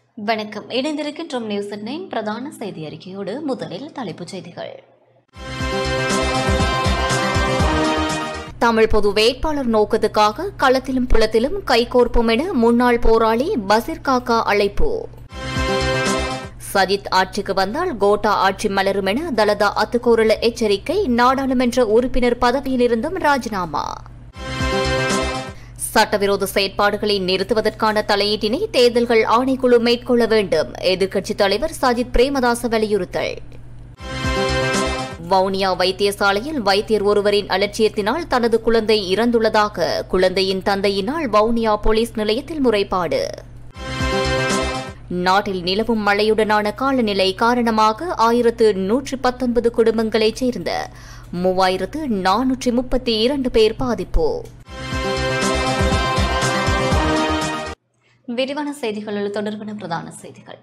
வணக்கம் இணைந்திருக்கின்றோம் news nine பிரதான செய்தி அறிக்கையோடு முதலில் தலைப்புச் செய்திகள் தமிழ் பொது வேட்பாளர் நோக்கத்துக்காக களத்திலும் புலத்திலும் கைகோர்ப்போம் என முன்னாள் போராளி பசிர் காக்கா அழைப்பு சஜித் ஆட்சிக்கு வந்தால் கோட்டா ஆட்சி மலரும் என தலதா அத்துக்கூறல எச்சரிக்கை நாடாளுமன்ற உறுப்பினர் பதவியிலிருந்தும் ராஜினாமா சட்டவிரோத செயற்பாடுகளை நிறுத்துவதற்கான தலையீட்டினை தேர்தல்கள் ஆணைக்குழு மேற்கொள்ள வேண்டும் எதிர்க்கட்சித் தலைவர் சஜித் பிரேமதாச வலியுறுத்தல் வவுனியா வைத்தியசாலையில் வைத்தியர் ஒருவரின் அலட்சியத்தினால் தனது குழந்தை இறந்துள்ளதாக குழந்தையின் தந்தையினால் வவுனியா போலீஸ் நிலையத்தில் முறைப்பாடு நாட்டில் நிலவும் மழையுடனான காலநிலை காரணமாக ஆயிரத்து நூற்றி பத்தொன்பது குடும்பங்களைச் சேர்ந்த மூவாயிரத்து நானூற்றி முப்பத்தி இரண்டு பேர் பாதிப்பு விரிவான செய்திகளில் தொடர்பான பிரதான செய்திகள்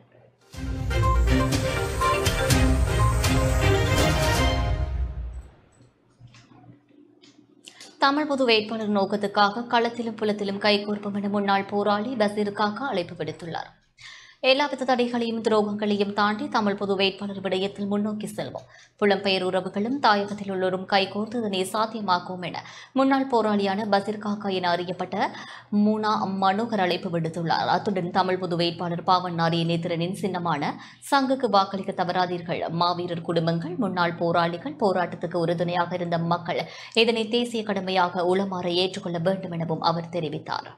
தமிழ் பொது வேட்பாளர் நோக்கத்துக்காக களத்திலும் புலத்திலும் கைகோர்ப்போம் என முன்னாள் போராளி பசீர் காக்கா அழைப்பு விடுத்துள்ளார் எல்லாவித தடைகளையும் துரோகங்களையும் தாண்டி தமிழ் பொது வேட்பாளர் விடயத்தில் முன்னோக்கி செல்வோம் புலம்பெயர் உறவுகளும் தாயகத்தில் உள்ளோரும் கைகோர்த்து இதனை சாத்தியமாக்குவோம் என முன்னாள் போராளியான பசீர் காக்கா என அறியப்பட்ட மூனா மனோகர் அழைப்பு விடுத்துள்ளார் அத்துடன் தமிழ் பொது வேட்பாளர் பாவன் நாரிய நேத்திரனின் சின்னமான சங்குக்கு வாக்களிக்க தவறாதீர்கள் மாவீரர் குடும்பங்கள் முன்னாள் போராளிகள் போராட்டத்துக்கு உறுதுணையாக இருந்த மக்கள் இதனை தேசிய கடமையாக உளமாற ஏற்றுக்கொள்ள வேண்டும் எனவும் அவர் தெரிவித்தார்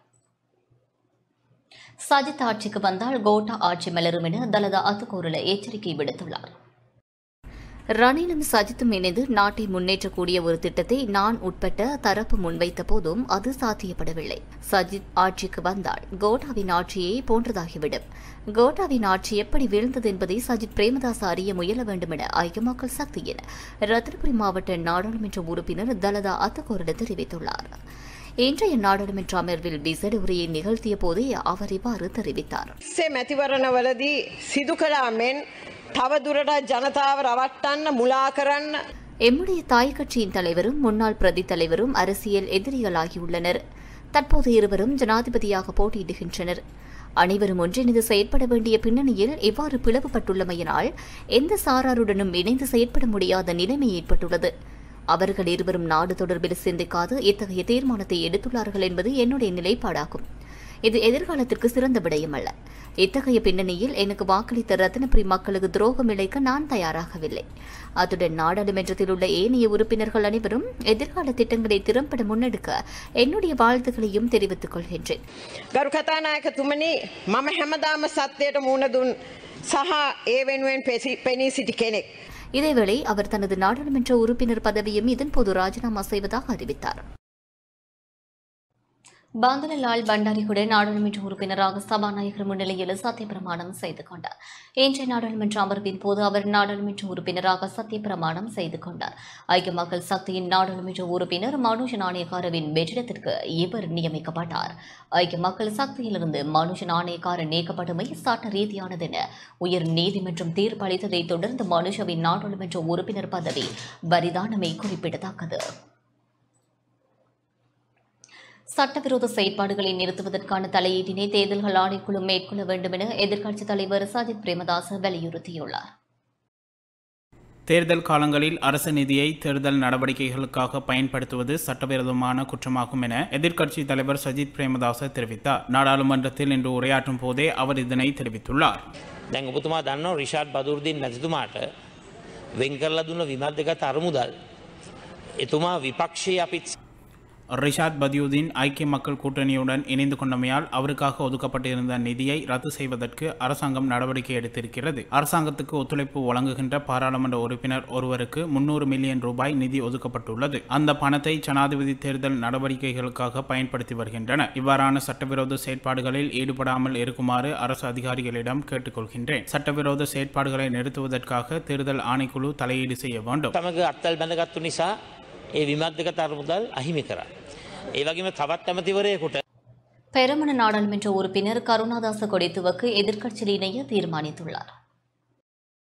சஜித் ஆட்சிக்கு வந்தால் கோட்டா ஆட்சி மலரும் என தலதா அத்துக்கூறல எச்சரிக்கை விடுத்துள்ளார் ரணிலும் சஜித்தும் இணைந்து நாட்டை முன்னேற்றக்கூடிய ஒரு திட்டத்தை நான் உட்பட்ட தரப்பு முன்வைத்த போதும் அது சாத்தியப்படவில்லை சஜித் ஆட்சிக்கு வந்தால் கோட்டாவின் ஆட்சியை போன்றதாகிவிடும் கோட்டாவின் ஆட்சி எப்படி வீழ்ந்தது என்பதை சஜித் பிரேமதாஸ் அறிய முயல வேண்டும் என ஐக்கிய மக்கள் சக்தியின் ரத்தினபுரி மாவட்ட நாடாளுமன்ற உறுப்பினர் தலதா அத்துக்கூறல தெரிவித்துள்ளார் இன்றைய நாடாளுமன்ற அமர்வில் விசேட உரையை நிகழ்த்திய போதே அவர் இவ்வாறு தெரிவித்தார் සේ මැතිවරණවලදී සිදු කලා මෙන් තවදුරටත් ජනතාව රවට්ටන්න මුලා කරන්න எம்முடைய தாய் கட்சியின் தலைவரும் முன்னாள் பிரதி தலைவரும் அரசியல் எதிரிகளாகியுள்ளனர் தற்போது இருவரும் ஜனாதிபதியாக போட்டியிடுகின்றனர் அனைவரும் ஒன்றிணைந்து செயற்பட வேண்டிய பின்னணியில் இவ்வாறு பிளவுபட்டுள்ளமையினால் எந்த சாராருடனும் இணைந்து செயற்பட முடியாத நிலைமை ஏற்பட்டுள்ளது அவர்கள் இருவரும் நாடு தொடர்பில் சிந்திக்காது இத்தகைய தீர்மானத்தை எடுத்துள்ளார்கள் என்பது என்னுடைய நிலைப்பாடாகும் இது எதிர்காலத்திற்கு சிறந்த விடயம் அல்ல இத்தகைய பின்னணியில் எனக்கு வாக்களித்த ரத்தினபுரி மக்களுக்கு துரோகம் இழைக்க நான் தயாராகவில்லை அத்துடன் நாடாளுமன்றத்தில் உள்ள ஏனைய உறுப்பினர்கள் அனைவரும் எதிர்கால திட்டங்களை திறம்பட முன்னெடுக்க என்னுடைய வாழ்த்துக்களையும் தெரிவித்துக் கொள்கின்றேன் ගරු කතානායකතුමනි මම හැමදාම සත්‍යයට මුණදුන් සහ ඒ වෙනුවෙන් පෙසි- පෙනී සිටි කෙනෙක්. இதேவேளை அவர் தனது நாடாளுமன்ற உறுப்பினர் பதவியும் இதன்போது ராஜினாமா செய்வதாக அறிவித்தார் பாந்தனலால் பண்டாரிகுட நாடாளுமன்ற உறுப்பினராக சபாநாயகர் முன்னிலையில் சத்தியப்பிரமாணம் செய்து கொண்டார் இன்றைய நாடாளுமன்ற அமர்வின் போது அவர் நாடாளுமன்ற உறுப்பினராக சத்தியப்பிரமாணம் செய்து கொண்டார் ஐக்கிய மக்கள் சக்தியின் நாடாளுமன்ற உறுப்பினர் மனுஷ நாணயக்காரவின் வெற்றிடத்திற்கு இவர் நியமிக்கப்பட்டார் ஐக்கிய மக்கள் சக்தியிலிருந்து மனுஷ நாணயக்கார நீக்கப்பட்டமை சட்ட ரீதியானது என உயர் நீதிமன்றம் தீர்ப்பளித்ததைத் தொடர்ந்து மனுஷவின் நாடாளுமன்ற உறுப்பினர் பதவி வரிதானமை குறிப்பிடத்தக்கது சட்டவிரோத செயற்பாடுகளை நிறுத்துவதற்கான தலையீட்டினை தேர்தல்கள் ஆணைக்குழு மேற்கொள்ள வேண்டும் என எதிர்க்கட்சித் தலைவர் சஜித் பிரேமதாச வலியுறுத்தியுள்ளார் தேர்தல் காலங்களில் அரசு நிதியை தேர்தல் நடவடிக்கைகளுக்காக பயன்படுத்துவது சட்டவிரோதமான குற்றமாகும் என எதிர்க்கட்சி தலைவர் சஜித் பிரேமதாச தெரிவித்தார் நாடாளுமன்றத்தில் இன்று உரையாற்றும் போதே அவர் இதனை தெரிவித்துள்ளார் දැන් ඔබතුමා දන්නවා රිෂාඩ් බදුරදින් මැතිතුමාට වෙන් කරලා දුන්න විමර්ධගත අරමුදල් එතුමා විපක්ෂයේ අපිත් ரிஷாத் பதியுதீன் ஐக்கிய மக்கள் கூட்டணியுடன் இணைந்து கொண்டமையால் அவருக்காக ஒதுக்கப்பட்டிருந்த நிதியை ரத்து செய்வதற்கு அரசாங்கம் நடவடிக்கை எடுத்திருக்கிறது அரசாங்கத்துக்கு ஒத்துழைப்பு வழங்குகின்ற பாராளுமன்ற உறுப்பினர் ஒருவருக்கு முன்னூறு மில்லியன் ரூபாய் நிதி ஒதுக்கப்பட்டுள்ளது அந்த பணத்தை ஜனாதிபதி தேர்தல் நடவடிக்கைகளுக்காக பயன்படுத்தி வருகின்றனர் இவ்வாறான சட்டவிரோத செயற்பாடுகளில் ஈடுபடாமல் இருக்குமாறு அரசு அதிகாரிகளிடம் கேட்டுக்கொள்கின்றேன் சட்டவிரோத செயற்பாடுகளை நிறுத்துவதற்காக தேர்தல் ஆணைக்குழு தலையீடு செய்ய வேண்டும் සමඟ අත්තල් බැඳගත්තු නිසා ඒ විමර්ධගත අරමුදල් අහිමි කරා. ඒ වගේම තවත් ඇමතිවරයකුට பெருமன நாடாளுமன்ற உறுப்பினர் கருணாதாச கொடித்துவக்கு எதிர்க்கட்சியில் இணைய தீர்மானித்துள்ளார்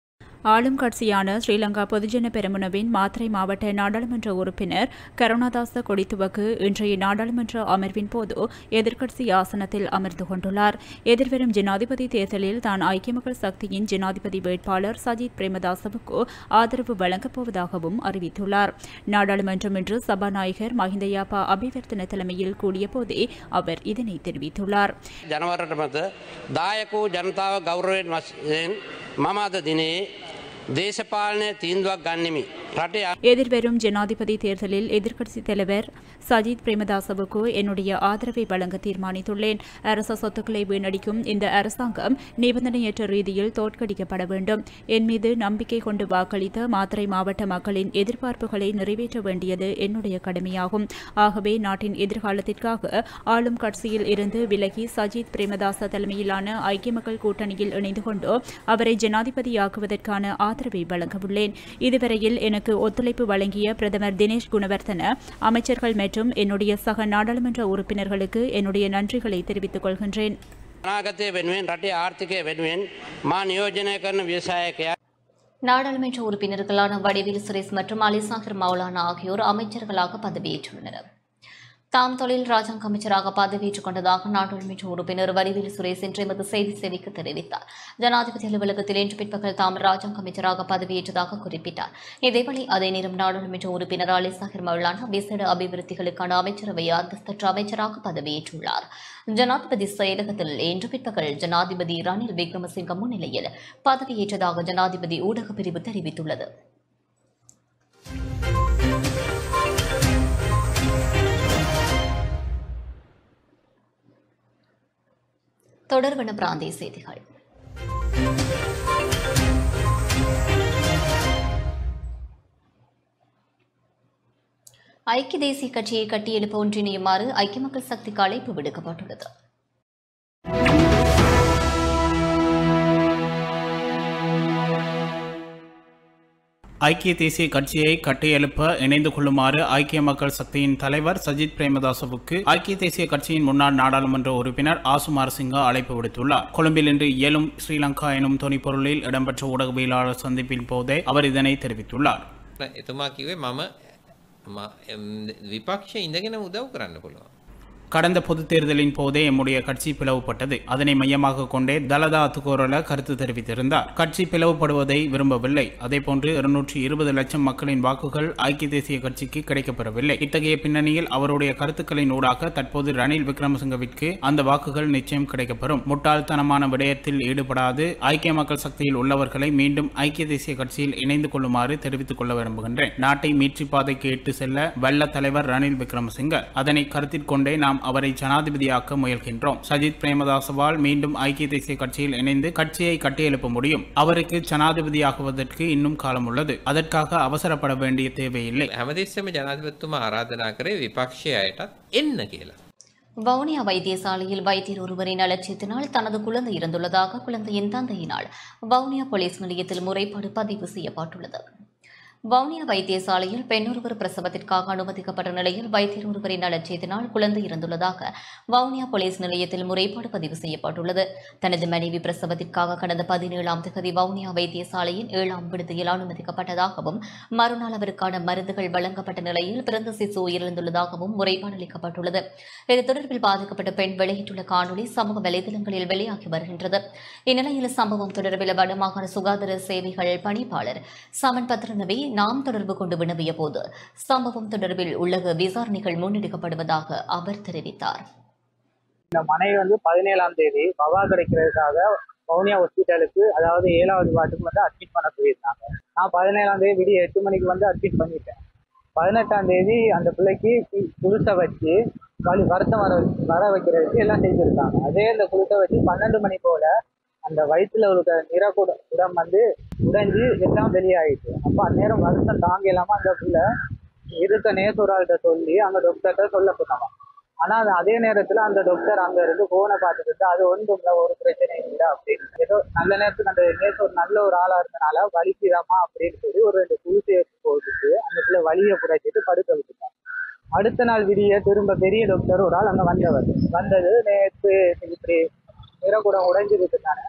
ஆளும் கட்சியான ஸ்ரீலங்கா பொதுஜன பெரமுனவின் மாத்திரை மாவட்ட நாடாளுமன்ற உறுப்பினர் கருணாதாச கொடித்துவக்கு இன்றைய நாடாளுமன்ற அமர்வின் போது எதிர்க்கட்சி ஆசனத்தில் அமர்ந்து கொண்டுள்ளார் எதிர்வரும் ஜனாதிபதி தேர்தலில் தான் ஐக்கிய மக்கள் சக்தியின் ஜனாதிபதி வேட்பாளர் சஜித் பிரேமதாசவுக்கு ஆதரவு வழங்கப் போவதாகவும் அறிவித்துள்ளார் நாடாளுமன்றம் இன்று சபாநாயகர் மஹிந்தயாப்பா அபிவர்த்தன தலைமையில் கூடிய போதே அவர் இதனை தெரிவித்துள்ளார் ජනවරට මත දායකෝ ජනතාව ගෞරවෙන් වශයෙන් මම අද දිනේ දේශපාලනය තීන්දුවක් ගන්නෙමි. රටේ எதிர்வரும் ஜனாதிபதி தேர்தலில் எதிர்க்கட்சித் தலைவர் சஜித் பிரேமதாசவுக்கு என்னுடைய ஆதரவை வழங்க தீர்மானித்துள்ளேன் அரச சொத்துக்களை வீணடிக்கும் இந்த அரசாங்கம் நிபந்தனையற்ற ரீதியில் தோற்கடிக்கப்பட வேண்டும் என் மீது நம்பிக்கை கொண்டு வாக்களித்த மாத்தறை மாவட்ட மக்களின் எதிர்பார்ப்புகளை நிறைவேற்ற வேண்டியது என்னுடைய கடமையாகும் ஆகவே நாட்டின் எதிர்காலத்திற்காக ஆளும் கட்சியில் இருந்து விலகி சஜித் பிரேமதாச தலைமையிலான ஐக்கிய மக்கள் கூட்டணியில் இணைந்து கொண்டு அவரை ஜனாதிபதியாக்குவதற்கான ஆதரவை வழங்கவுள்ளேன் இதுவரையில் எனக்கு ஒத்துழைப்பு வழங்கிய பிரதமர் தினேஷ் குணவர்தன அமைச்சர்கள் மற்றும் என்னுடைய சக நாடாளுமன்ற உறுப்பினர்களுக்கு என்னுடைய நன்றிகளை தெரிவித்துக் கொள்கின்றேன் අනාගතය වෙනුවෙන් රටේ ආර්ථිකය වෙනුවෙන් මා නියෝජනය කරන ව්‍යවසායකයා நாடாளுமன்ற உறுப்பினர்களான வடிவில் சுரேஷ் மற்றும் அலிசாகர் மௌலானா ஆகியோர் அமைச்சர்களாக பதவியேற்றுள்ளனர் தாம் தொழில் ராஜாங்க அமைச்சராக பதவியேற்றுக் கொண்டதாக நாடாளுமன்ற உறுப்பினர் வடிவில் சுரேஷ் இன்று எமது செய்தி சேவைக்கு தெரிவித்தார் ஜனாதிபதி அலுவலகத்தில் இன்று பிற்பகல் தாம் ராஜாங்க அமைச்சராக பதவியேற்றதாக குறிப்பிட்டார் இதேவேளை அதே நேரம் நாடாளுமன்ற உறுப்பினர் அலிசாகர் மௌலானா விசேட அபிவிருத்திகளுக்கான அமைச்சரவை அந்தஸ்தற்ற அமைச்சராக பதவியேற்றுள்ளார் ஜனாதிபதி செயலகத்தில் இன்று பிற்பகல் ஜனாதிபதி ரணில் விக்ரமசிங்க முன்னிலையில் பதவியேற்றதாக ஜனாதிபதி ஊடகப் பிரிவு தெரிவித்துள்ளது தொடர்வன பிராந்திய செய்திகள் ஐக்கிய தேசிய கட்சியை கட்டியெழுப்ப ஒன்றிணையுமாறு ஐக்கிய மக்கள் சக்திக்கு அழைப்பு விடுக்கப்பட்டுள்ளது ஐக்கிய தேசிய கட்சியை கட்டியெழுப்ப இணைந்து கொள்ளுமாறு ஐக்கிய மக்கள் சக்தியின் தலைவர் சஜித் பிரேமதாசவுக்கு ஐக்கிய தேசிய கட்சியின் முன்னாள் நாடாளுமன்ற உறுப்பினர் ஆசுமார் சிங்கா அழைப்பு விடுத்துள்ளார் கொழும்பில் இன்று இயலும் ஸ்ரீலங்கா எனும் துணைப்பொருளில் இடம்பெற்ற ஊடகவியலாளர் சந்திப்பின் போதே அவர் இதனை தெரிவித்துள்ளார் එතුමා කිවේ මම ම- එම්, විපක්ෂ ඉඳගෙන උදව් කරන්න පුළුවන්. கடந்த பொதுத் தேர்தலின் போதே எம்முடைய கட்சி பிளவுபட்டது அதனை மையமாக கொண்டே தலதா அத்துக்கோரல கருத்து தெரிவித்திருந்தார் கட்சி பிளவுபடுவதை விரும்பவில்லை அதேபோன்று இருநூற்றி இருபது லட்சம் மக்களின் வாக்குகள் ஐக்கிய தேசிய கட்சிக்கு கிடைக்கப்பெறவில்லை இத்தகைய பின்னணியில் அவருடைய கருத்துக்களின் ஊடாக தற்போது ரணில் விக்ரமசிங்கவிற்கு அந்த வாக்குகள் நிச்சயம் கிடைக்கப்பெறும் முட்டாள்தனமான விடயத்தில் ஈடுபடாது ஐக்கிய மக்கள் சக்தியில் உள்ளவர்களை மீண்டும் ஐக்கிய தேசிய கட்சியில் இணைந்து கொள்ளுமாறு தெரிவித்துக் கொள்ள விரும்புகின்றேன் நாட்டை மீட்சி பாதைக்கு இட்டு செல்ல வல்ல தலைவர் ரணில் விக்ரமசிங்க அதனை கருத்தில் கொண்டே நாம் அவரை ஜனாதிபதியாக்க முயல்கின்றோம் சஜித் பிரேமதாசவால் மீண்டும் ஐக்கிய தேசிய கட்சியில் இணைந்து கட்சியை கட்டியெழுப்ப முடியும் அவருக்கு ஜனாதிபதியாகுவதற்கு இன்னும் காலம் உள்ளது அதற்காக அவசரப்பட வேண்டிய தேவையில்லை හැමතිස්සම ජනාධිපතිතුමා ආරාධනා කරේ විපක්ෂය අයටත් එන්න කියලා. வவுனியா வைத்தியசாலையில் வைத்தியர் ஒருவரின் அலட்சியத்தினால் தனது குழந்தை இறந்துள்ளதாக குழந்தையின் தந்தையினால் வவுனியா போலீஸ் நிலையத்தில் முறைப்பாடு பதிவு செய்யப்பட்டுள்ளது வவுனியா வைத்தியசாலையில் பெண்ணொருவர் பிரசவத்திற்காக அனுமதிக்கப்பட்ட நிலையில் வைத்தியர் ஒருவரின் அலட்சியத்தினால் குழந்தை இறந்துள்ளதாக வவுனியா போலீஸ் நிலையத்தில் முறைப்பாடு பதிவு செய்யப்பட்டுள்ளது தனது மனைவி பிரசவத்திற்காக கடந்த பதினேழாம் தேதி வவுனியா வைத்தியசாலையின் ஏழாம் விடுதியில் அனுமதிக்கப்பட்டதாகவும் மறுநாள் அவருக்கான மருந்துகள் வழங்கப்பட்ட நிலையில் பிறந்த சிசு உயிரிழந்துள்ளதாகவும் முறைப்பாடு அளிக்கப்பட்டுள்ளது இது தொடர்பில் பாதிக்கப்பட்ட பெண் வெளியிட்டுள்ள காணொலி சமூக வலைதளங்களில் வெளியாகி வருகின்றது இந்நிலையில் சம்பவம் தொடர்பில் வடமாகாண சுகாதார சேவைகள் பணிப்பாளர் சமன் பத்ரனவை நாம் தொடர்பு கொண்டு வினவிய போது சம்பவம் தொடர்பில் உலக விசாரணைகள் முன்னெடுக்கப்படுவதாக அவர் தெரிவித்தார் இந்த மனைவி வந்து பதினேழாம் தேதி பவா கிடைக்கிறதுக்காக வவுனியா ஹாஸ்பிட்டலுக்கு அதாவது ஏழாவது வார்டுக்கு வந்து அட்மிட் பண்ண போயிருந்தாங்க நான் பதினேழாம் தேதி விடிய எட்டு மணிக்கு வந்து அட்மிட் பண்ணிட்டேன் பதினெட்டாம் தேதி அந்த பிள்ளைக்கு கு- குளிசை வச்சு வலி வருத்தம் வர வர வைக்கிறதுக்கு எல்லாம் செஞ்சுருக்காங்க அதே அந்த குளிசை வச்சு பன்னெண்டு மணி போல அந்த வயிற்றுல இருக்க நிறகுட உடம் வந்து உடைஞ்சு எல்லாம் வெளியாயிட்டு அப்போ அந்நேரம் வருத்தம் தாங்க இல்லாம அந்த பிள்ளை இருக்க நேசூராள்கிட்ட சொல்லி அந்த டாக்டர்கிட்ட சொல்ல சொன்னாங்க ஆனா அது அதே நேரத்துல அந்த டாக்டர் அங்க இருந்து போனை பார்த்துட்டு இருந்தா, அது ஒன்றும் இல்லை ஒரு பிரச்சனையும் இல்லை அப்படின்னு ஏதோ நல்ல நேரத்துக்கு அந்த நேச ஒரு நல்ல ஒரு ஆளா இருந்தனால வலிக்குதாமா அப்படின்னு சொல்லி ஒரு ரெண்டு குளிசை போட்டுட்டு அந்த பிள்ளை வலியை புடைச்சிட்டு படுக்க விட்டுட்டாங்க அடுத்த நாள் விடிய திரும்ப பெரிய டாக்டர் ஒரு ஆள் அங்க வந்தவர் வந்தது நேற்று இப்படி நிறகுடம் உடைஞ்சிருக்கு தானே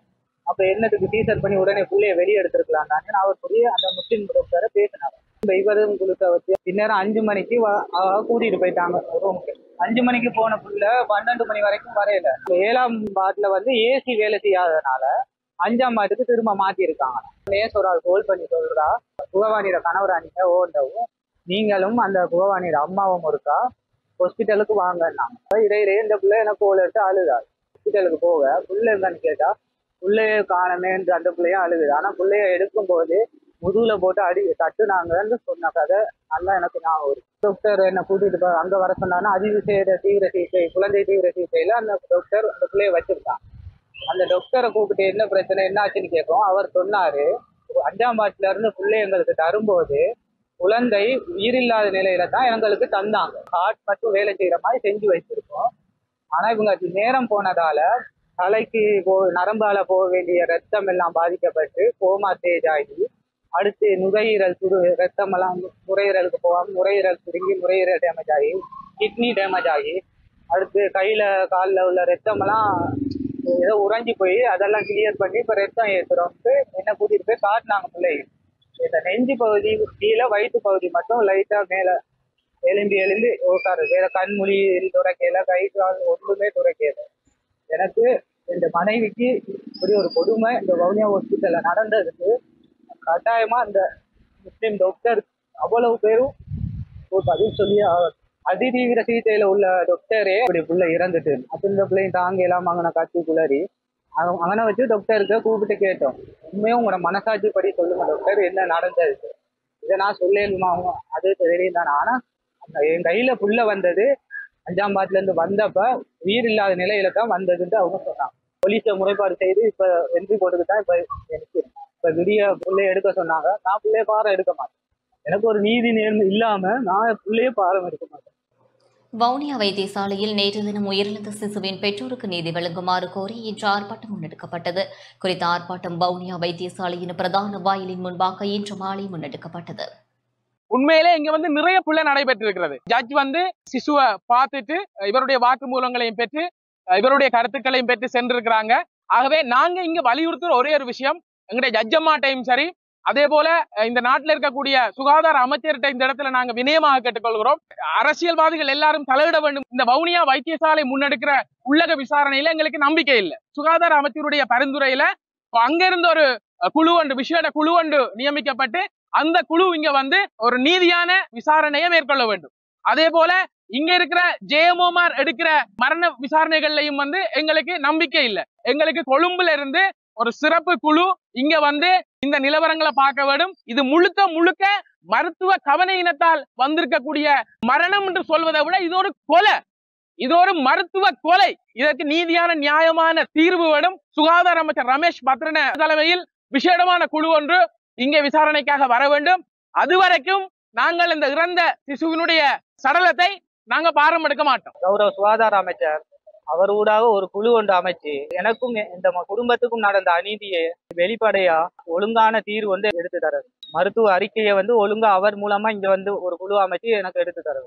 அப்ப என்னத்துக்கு டீசர் பண்ணி உடனே புள்ளைய வெளியே எடுத்திருக்கலாம் நான் அவர் போய் அந்த முஸ்லீம் டாக்டரை பேசினார் இப்ப இவரும் குழுக்க வச்சு பின்னேரம் அஞ்சு மணிக்கு வ- அவ கூட்டிட்டு போயிட்டாங்க ரூமுக்கு அஞ்சு மணிக்கு போன புள்ள பன்னெண்டு மணி வரைக்கும் வரையல இப்ப ஏழாம் வார்டுல வந்து ஏசி வேலை செய்யாதனால அஞ்சாம் வார்டுக்கு திரும்ப மாத்தி இருக்காங்க நேஸ் ஒரு ஆள் கோல் பண்ணி சொல்றா புகவானியோட கணவரா நீங்க ஓண்டவும் நீங்களும் அந்த புகவானியோட அம்மாவும் இருக்கா ஹாஸ்பிட்டலுக்கு வாங்கன்னாங்க இடையிலே இந்த பிள்ளை எனக்கு கோல் எடுத்து அழுதா ஹாஸ்பிட்டலுக்கு போக புள்ள என்னன்னு கேட்டா புள்ளைய காணமேன்ற அந்த பிள்ளையும் அழுகுது ஆனா புள்ளைய எடுக்கும் போது முதுகுல போட்டு அடி தட்டுனாங்கன்னு சொன்ன கதை நல்லா எனக்கு ஞாபகம் இருக்கு டாக்டர் என்ன கூட்டிட்டு போய் அங்க வர சொன்னாங்கன்னா அதிவிசேட தீவிர சிகிச்சை குழந்தை தீவிர சிகிச்சையில அந்த டாக்டர் அந்த பிள்ளைய வச்சிருக்கான் அந்த டாக்டரை கூப்பிட்டு என்ன பிரச்சனை என்ன ஆச்சுன்னு கேட்கும் அவர் சொன்னாரு அஞ்சாம் பாட்டுல இருந்து பிள்ளை எங்களுக்கு தரும்போது குழந்தை உயிரில்லாத நிலையில தான் எங்களுக்கு தந்தாங்க ஹார்ட் மட்டும் வேலை செய்யற மாதிரி செஞ்சு வச்சிருக்கோம் ஆனா இவங்க அது நேரம் போனதால தலைக்கு போ நரம்பால போக வேண்டிய ரத்தம் எல்லாம் பாதிக்கப்பட்டு கோமா ஸ்டேஜ் ஆகி அடுத்து நுரையீரல் சுடு ரத்தம் எல்லாம் நுரையீரலுக்கு போகாம நுரையீரல் சுருங்கி நுரையீரல் டேமேஜ் ஆகி கிட்னி டேமேஜ் ஆகி அடுத்து கையில காலில் உள்ள ரத்தம் எல்லாம் ஏதோ உறைஞ்சி போய் அதெல்லாம் கிளியர் பண்ணி இப்ப ரத்தம் ஏத்துறோம்ட்டு என்ன கூட்டிட்டு போய் காட்டினாங்க பிள்ளை இந்த நெஞ்சு பகுதி கீழே வயிற்று பகுதி மட்டும் லைட்டா மேல எலும்பி எலும்பி உட்காரு வேற கண்மொழி துறைக்கையில கை கால் ஒன்றுமே துறைக்கையில எனக்கு இந்த மனைவிக்கு இப்படி ஒரு கொடுமை இந்த வவுனியா ஹாஸ்பிட்டல்ல நடந்ததுக்கு கட்டாயமா இந்த முஸ்லீம் டாக்டர் அவ்வளவு பேரும் ஒரு பதில் சொல்லி ஆகணும். அதிதீவிர சிகிச்சையில உள்ள டாக்டரே இப்படி புள்ள இறந்துட்டு அப்ப இந்த பிள்ளையும் தாங்க இல்லாம அங்கன கத்தி குளறி அவ- அவனை வச்சு டாக்டருக்கு கூப்பிட்டு கேட்டோம் உண்மையும் உங்களோட மனசாட்சி படி சொல்லுங்க டாக்டர் என்ன நடந்தது இதை நான் சொல்லலுமா அவங்க அது தெரியும் தானே ஆனா அந்த என் கையில புள்ள வந்தது அஞ்சாம் பாட்டுல இருந்து வந்தப்ப உயிர் இல்லாத நிலையில தான் வந்ததுன்னு அவங்க சொன்னாங்க போலீஸை முறைப்பாடு செய்து இப்ப என்ட்ரி போட்டுக்கு தான் இப்ப எனக்கு இப்ப விடிய புள்ளைய எடுக்க சொன்னாங்க நான் புள்ளைய பாரம் எடுக்க மாட்டேன் எனக்கு ஒரு நீதி நேர்மை இல்லாம நான் புள்ளைய பாரம் எடுக்க மாட்டேன் வவுனியா வைத்தியசாலையில் நேற்று தினம் உயிரிழந்த சிசுவின் பெற்றோருக்கு நீதி வழங்குமாறு கோரி இன்று ஆர்ப்பாட்டம் முன்னெடுக்கப்பட்டது குறித்த ஆர்ப்பாட்டம் வவுனியா வைத்தியசாலையின் பிரதான வாயிலின் முன்பாக இன்று மாலை முன்னெடுக்கப்பட்டது உண்மையிலே இங்க வந்து நிறைய பிள்ளை நடைபெற்று இருக்கிறது ஜட்ஜ் வந்து சிசுவை பார்த்துட்டு இவருடைய வாக்குமூலங்களையும் பெற்று இவருடைய கருத்துக்களையும் பெற்று சென்றிருக்கிறாங்க ஆகவே நாங்க இங்க வலியுறுத்துற ஒரே ஒரு விஷயம் எங்களுடைய ஜட்ஜம்மாட்டையும் சரி அதே போல அஹ், இந்த நாட்டில் இருக்கக்கூடிய சுகாதார அமைச்சர்கிட்ட இந்த இடத்துல நாங்க வினயமாக கேட்டுக்கொள்கிறோம் அரசியல்வாதிகள் எல்லாரும் தலையிட வேண்டும் இந்த வவுனியா வைத்தியசாலை முன்னெடுக்கிற உள்ளக விசாரணையில எங்களுக்கு நம்பிக்கை இல்லை சுகாதார அமைச்சருடைய பரிந்துரையில அங்க இருந்த ஒரு அஹ், குழு ஒன்று விசேட குழு ஒன்று நியமிக்கப்பட்டு அந்த குழு இங்க வந்து ஒரு நீதியான விசாரணையை மேற்கொள்ள வேண்டும் அதே போல இங்க இருக்கிற ஜேஎம்ஓமார் எடுக்கிற மரண விசாரணைகள்லையும் வந்து எங்களுக்கு நம்பிக்கை இல்லை எங்களுக்கு கொழும்புல இருந்து ஒரு சிறப்பு குழு இங்க வந்து இந்த நிலவரங்களை பார்க்க வேண்டும் இது முழுக்க முழுக்க மருத்துவ கவனையினத்தால் வந்திருக்கக்கூடிய மரணம் என்று சொல்வதை விட இது ஒரு கொலை இது ஒரு மருத்துவ கொலை இதற்கு நீதியான நியாயமான தீர்வு வேணும் சுகாதார அமைச்சர் ரமேஷ் பத்ரன தலைமையில் விசேடமான குழு ஒன்று இங்கே விசாரணைக்காக வர வேண்டும் அதுவரைக்கும் நாங்கள் இந்த இறந்த சிசுவினுடைய சடலத்தை நாங்க பாரம் எடுக்க மாட்டோம் கௌரவ சுகாதார அமைச்சர் அவர் ஊடாக ஒரு குழு ஒன்று அமைச்சு எனக்கும் இந்த ம- குடும்பத்துக்கும் நடந்த அநீதியை வெளிப்படையா ஒழுங்கான தீர்வு வந்து எடுத்து தரது மருத்துவ அறிக்கையை வந்து ஒழுங்கா அவர் மூலமா இங்க வந்து ஒரு குழு அமைச்சு எனக்கு எடுத்து தரது